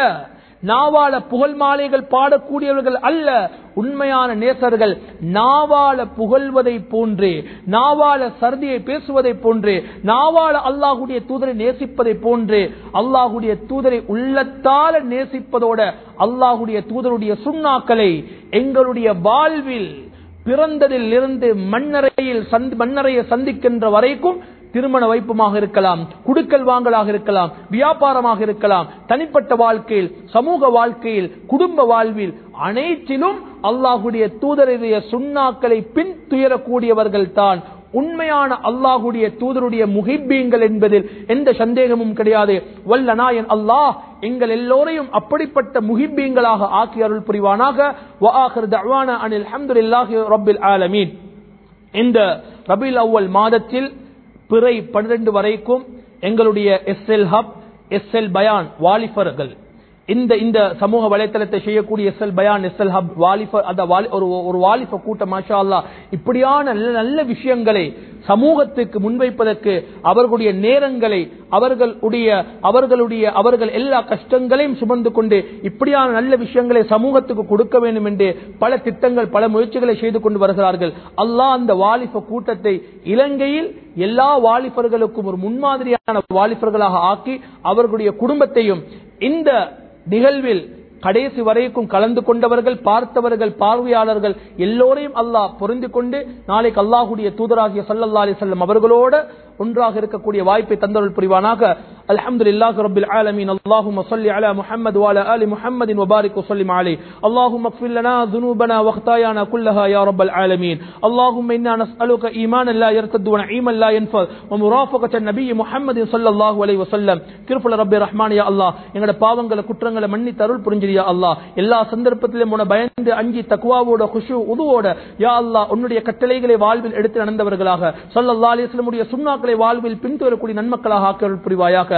நாவால புகழ் மாலைகள் பாடக்கூடியவர்கள் அல்ல உண்மையான நேசர்கள் நாவால புகழ்வதை போன்றே நாவால சர்தியை பேசுவதை போன்றே நாவால அல்லாஹுடைய தூதரை நேசிப்பதை போன்றே அல்லாஹுடைய தூதரை உள்ளத்தால நேசிப்பதோட அல்லாஹுடைய தூதருடைய சுண்ணாக்களை எங்களுடைய வாழ்வில் பிறந்ததில் இருந்து மண்ணறையில் சந்தி- மண்ணறையை சந்திக்கின்ற வரைக்கும் திருமண வைப்புமாக இருக்கலாம் குடுக்கல் வாங்கலாக இருக்கலாம் வியாபாரமாக இருக்கலாம் தனிப்பட்ட வாழ்க்கையில் சமூக வாழ்க்கையில் குடும்ப வாழ்வில் அனைத்திலும் அல்லாஹுடைய தூதருடைய சுண்ணாக்களை பின் துயரக்கூடியவர்கள் தான் உண்மையான அல்லாஹுடைய தூதருடைய முகிப்பீங்கள் என்பதில் எந்த சந்தேகமும் கிடையாது வல்ல நாயன் அல்லாஹ் எங்கள் எல்லோரையும் அப்படிப்பட்ட முகிப்பீங்களாக ஆக்கி அருள் புரிவானாக வஆகிர் தஅவானா அனில் ஹம்துலில்லாஹி ரப்பில் ஆலமீன் இந்த ரபில் அவ்வல் மாதத்தில் பிறை பன்னிரண்டு வரைக்கும் எங்களுடைய S L hub S L Bayan வாலிபர்கள் இந்த இந்த சமூக வலைத்தளத்தை செய்யக்கூடிய S L Bayan S L hub வாலிபர் அந்த வாலி- ஒரு ஒரு வாலிப கூட்டம் மாஷா அல்லாஹ் இப்படியான நல்ல நல்ல விஷயங்களை சமூகத்துக்கு முன்வைப்பதற்கு அவர்களுடைய நேரங்களை அவர்களுடைய அவர்களுடைய அவர்கள் எல்லா கஷ்டங்களையும் சுமந்து கொண்டு இப்படியான நல்ல விஷயங்களை சமூகத்துக்கு கொடுக்க வேண்டும் என்று பல திட்டங்கள் பல முயற்சிகளை செய்து கொண்டு வருகிறார்கள் அல்லாஹ் அந்த வாலிப கூட்டத்தை இலங்கையில் எல்லா வாலிபர்களுக்கும் ஒரு முன்மாதிரியான வாலிபர்களாக ஆக்கி அவர்களுடைய குடும்பத்தையும் இந்த நிகழ்வில் கடைசி வரைக்கும் கலந்து கொண்டவர்கள் பார்த்தவர்கள் பார்வையாளர்கள் எல்லோரையும் அல்லாஹ் பொருந்து கொண்டு நாளைக்கு அல்லாஹுடைய தூதராகிய சல்லல்லா அலி செல்லம் அவர்களோட ஒன்றாக இருக்கக்கூடிய வாய்ப்பை தந்தருள் புரிவானாக அல்ஹம்துலில்லாஹி ரப்பில் ஆலமீன் அல்லாஹும்ம ஸல்லி அலா முஹம்மது வ அலா ஆலி முஹம்மதின் வபாரிக் வஸல்லிம் அலைஹி اللهم اغفر لنا ذنوبنا وخطايانا كلها يا رب العالمين اللهم انا نسالك ايمانا لا يرتد ونعيما لا ينفذ ومرافقه النبي محمد صلى الله عليه وسلم கிருபல ரப்பி ரஹ்மான் யா அல்லாஹ் எங்கட பாவங்களை குற்றங்களை மன்னித்து அருள் புரிஞ்சிரியா அல்லாஹ் எல்லா சந்தர்ப்பத்திலும் உன பயந்து அஞ்சி தக்குவாவோட குஷு உதுவோட யா அல்லாஹ் உன்னுடைய கட்டளைகளை வாழ்வில் எடுத்து நடந்தவர்களாக ஸல்லல்லாஹு அலைஹி வஸல்லம் உடைய சுன்னாக்களை வாழ்வில் பின்தொடரக்கூடிய நன்மக்களாக ஆக்கி அருள் புரிவாயாக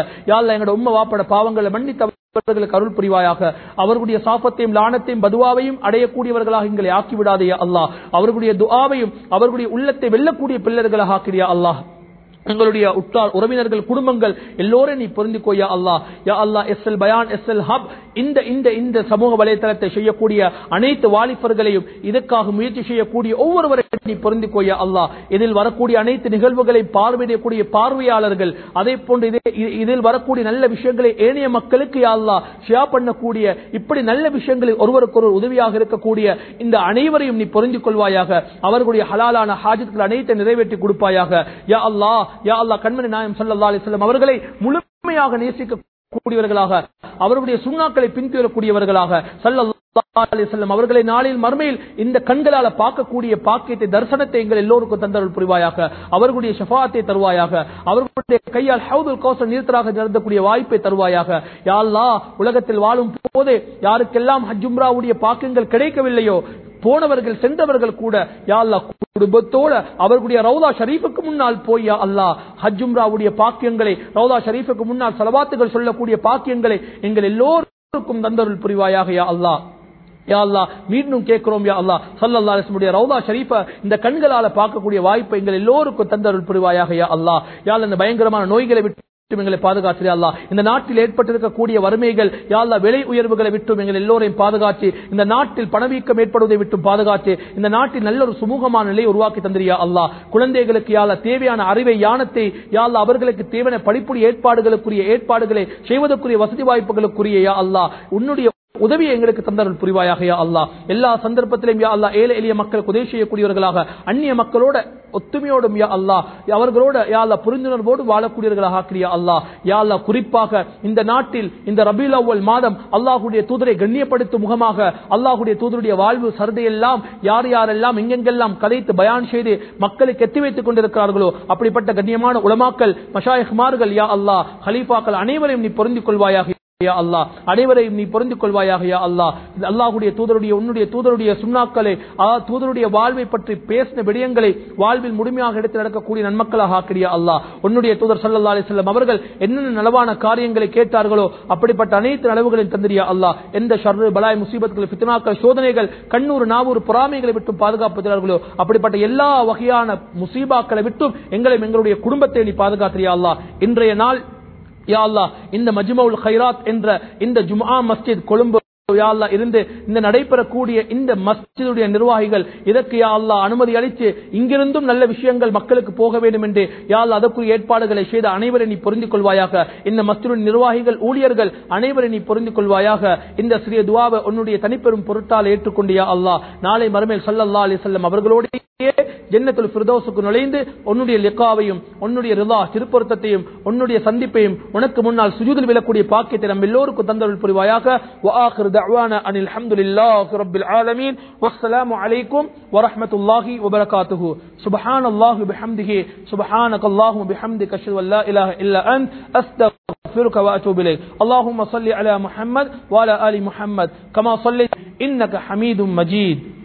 யாழ்லா எங்களோட உம்மை வாப்பட பாவங்களை மன்னித்து அவர்களுக்கு அருள் புரிவாயாக அவர்களுடைய சாபத்தையும் லானத்தையும் பதுவாவையும் அடையக்கூடியவர்களாக எங்களை ஆக்கிவிடாதையா அல்லாஹ் அவர்களுடைய துஆவையும் அவர்களுடைய உள்ளத்தை வெல்லக்கூடிய பிள்ளர்களாக ஆக்கிறியா அல்லாஹ் எங்களுடைய உற்றார் உறவினர்கள் குடும்பங்கள் எல்லோரும் நீ பொருந்திக்கோயா அல்லாஹ் யா Allah S L Bayan S L hub இந்த இந்த இந்த சமூக வலைதளத்தை செய்யக்கூடிய அனைத்து வாலிபர்களையும் இதற்காக முயற்சி செய்யக்கூடிய ஒவ்வொருவரையும் நீ பொருந்திக்கோயா அல்லாஹ் இதில் வரக்கூடிய அனைத்து நிகழ்வுகளை பார்வையிடக்கூடிய பார்வையாளர்கள் அதே போன்று இதே- இ- இதில் வரக்கூடிய நல்ல விஷயங்களை ஏனைய மக்களுக்கு யா அல்லாஹ் ஷேர் பண்ணக்கூடிய இப்படி நல்ல விஷயங்களில் ஒருவருக்கொருவர் உதவியாக இருக்கக்கூடிய இந்த அனைவரையும் நீ பொருந்திக் கொள்வாயாக அவர்களுடைய ஹலாலான ஹாஜத்துகள் அனைத்தை நிறைவேற்றி கொடுப்பாயாக யா அல்லாஹ் யா அல்லாஹ் கண்மணி நாயம் ஸல்லல்லாஹு அலைஹி வஸல்லம் அவர்களை முழுமையாக நேசிக்க கூடியவர்களாக அவர்களுடைய சுண்ணாக்களை பின்தொடரக்கூடியவர்களாக ஸல்லல்லாஹு அலைஹி வஸல்லம் அவர்களை நாளில் மறுமையில் இந்த கண்களால பார்க்கக்கூடிய பாக்கியத்தை தரிசனத்தை எங்கள் எல்லோருக்கும் தந்தருள் புரிவாயாக அவர்களுடைய ஷஃபாத்தை தருவாயாக அவர்களுடைய கையால் ஹவுதுல் கௌசர் நீர்த்தராக நடந்தக்கூடிய வாய்ப்பை தருவாயாக யா அல்லாஹ் உலகத்தில் வாழும் போது யாருக்கெல்லாம் ஹஜ் உம்ராவுடைய பாக்கியங்கள் கிடைக்கவில்லையோ போனவர்கள் சென்றவர்கள் கூட யா அல்லாஹ் குடும்பத்தோட அவர்களுடைய ரவுதா ஷரீஃபுக்கு முன்னால் போய் யா அல்லாஹ் ஹஜ் உம்ராவுடைய பாக்கியங்களை ரவுதா ஷரீஃபுக்கு முன்னால் சலவாத்துகள் சொல்லக்கூடிய பாக்கியங்களை எங்கள் எல்லோருக்கும் தந்தருள் புரிவாயாக யா அல்லாஹ் யா அல்லாஹ் மீண்டும் கேட்கிறோம் யா அல்லாஹ் ஸல்லல்லாஹு அலைஹி வஸல்லம் ரவுதா ஷரீஃப இந்த கண்களால பார்க்கக்கூடிய வாய்ப்பை எங்கள் எல்லோருக்கும் தந்தருள் புரிவாயாக யா அல்லாஹ் யா அல்லாஹ் இந்த பயங்கரமான நோய்களை விட்டு எங்களை பாதுகாத்து யா அல்லாஹ் இந்த நாட்டில் ஏற்பட்டிருக்கக்கூடிய வறுமைகள் யா அல்லாஹ் விலை உயர்வுகளை விட்டும் எங்கள் எல்லோரையும் பாதுகாத்து இந்த நாட்டில் பணவீக்கம் ஏற்படுவதை விட்டும் பாதுகாத்து இந்த நாட்டில் நல்ல ஒரு சுமூகமான நிலையை உருவாக்கி தந்திரியா அல்லாஹ் குழந்தைகளுக்கு யா அல்லாஹ் தேவையான அறிவை ஞானத்தை யா அல்லாஹ் அவர்களுக்கு தேவையான படிப்புடைய ஏற்பாடுகளுக்குரிய ஏற்பாடுகளை செய்வதற்குரிய வசதி வாய்ப்புகளுக்குரிய யா அல்லாஹ் உன்னுடைய உதவியை எங்களுக்கு தந்தருள் புரிவாயாக யா அல்லாஹ் எல்லா சந்தர்ப்பத்திலும் யா அல்லாஹ் ஏழை எளிய மக்களுக்கு உதவி செய்யக்கூடியவர்களாக அந்நிய மக்களோட ஒத்துமையோடும் யா அல்லாஹ் அவர்களோட யா அல்லாஹ் புரிந்துணர்வோடு வாழக்கூடியவர்களாக ஆக்கிறியா அல்லாஹ் யா அல்லாஹ் குறிப்பாக இந்த நாட்டில் இந்த ரபீல் அவ்வல் மாதம் அல்லாஹுடைய தூதரை கண்ணியப்படுத்தும் முகமாக அல்லாஹுடைய தூதருடைய வாழ்வு சரதையெல்லாம் யார் யாரெல்லாம் எங்கெங்கெல்லாம் கதைத்து பயான் செய்து மக்களுக்கு எத்தி வைத்துக் கொண்டிருக்கிறார்களோ அப்படிப்பட்ட கண்ணியமான உலமாக்கல் மஷாயஹ்மார்கள் யா அல்லாஹ் ஹலீஃபாக்கள் அனைவரையும் நீ பொருந்திக் கொள்வாயாக யா அல்லாஹ் அனைவரையும் நீ பொருந்திக் கொள்வாயாக யா அல்லாஹ் இந்த அல்லாஹ்வுடைய தூதருடைய உன்னுடைய தூதருடைய சுண்ணாக்களை ஆ, தூதருடைய வாழ்வை பற்றி பேசின விடயங்களை வாழ்வில் முழுமையாக எடுத்து நடக்கக்கூடிய நன்மக்களாக ஆக்கிறியா அல்லாஹ் உன்னுடைய தூதர் ஸல்லல்லாஹு அலைஹி வஸல்லம் அவர்கள் என்னென்ன நலவான காரியங்களை கேட்டார்களோ அப்படிப்பட்ட அனைத்து நலவுகளையும் தந்திரியா அல்லாஹ் எந்த ஷர்ரு பலாய் முசீபத்துகள் ஃபித்னாக்கள் சோதனைகள் கண்ணூர் நாவூர் பொறாமைகளை விட்டும் பாதுகாப்புகிறார்களோ அப்படிப்பட்ட எல்லா வகையான முசீபாக்களை விட்டும் எங்களையும் எங்களுடைய குடும்பத்தை நீ பாதுகாத்திரியா அல்லாஹ் இன்றைய நாள் யா அல்லாஹ் இந்த மஜ்மவுல் ஹைராத் என்ற இந்த ஜும்ஆ மஸ்ஜித் கொழும்பு யா அல்லாஹ் இருந்து இந்த நடைபெறக்கூடிய இந்த மஸ்ஜிதுடைய நிர்வாகிகள் இதற்கு யா அல்லாஹ் அனுமதி அளித்து இங்கிருந்தும் நல்ல விஷயங்கள் மக்களுக்கு போக வேண்டும் என்று யா அல்லாஹ் அதற்குரிய ஏற்பாடுகளை செய்த அனைவரை நீ பொருந்திக் கொள்வாயாக இந்த மஸ்ஜிதுடைய நிர்வாகிகள் ஊழியர்கள் அனைவரை நீ பொருந்திக் கொள்வாயாக இந்த சிறிய துவாவை உன்னுடைய தனிப்பெரும் பொருட்டால் ஏற்றுக்கொண்டு யா அல்லாஹ் நாளை மறுமையில் ஸல்லல்லாஹு அலைஹி வஸல்லம் அவர்களோடு ஜன்னத்துல் ஃபிர்தௌஸுக்கு நுழைந்து உன்னுடைய லிகாவையும் உன்னுடைய ரிலா திருப்பொருத்தத்தையும் உன்னுடைய சந்திப்பையும் உனக்கு முன்னால் சுஜூதில் விழக்கூடிய பாக்கியத்தை நம்ம எல்லோருக்கும் தந்தருள் புரிவாயாக وآخر دعوانا أن الحمد لله رب العالمين والسلام عليكم ورحمة الله وبركاته سبحان الله بحمده سبحانك اللهم بحمدك أشهد أن لا إله إلا أنت أستغفرك وأتوب إليك اللهم صل على محمد وعلى آل محمد كما صليت إنك حميد مجيد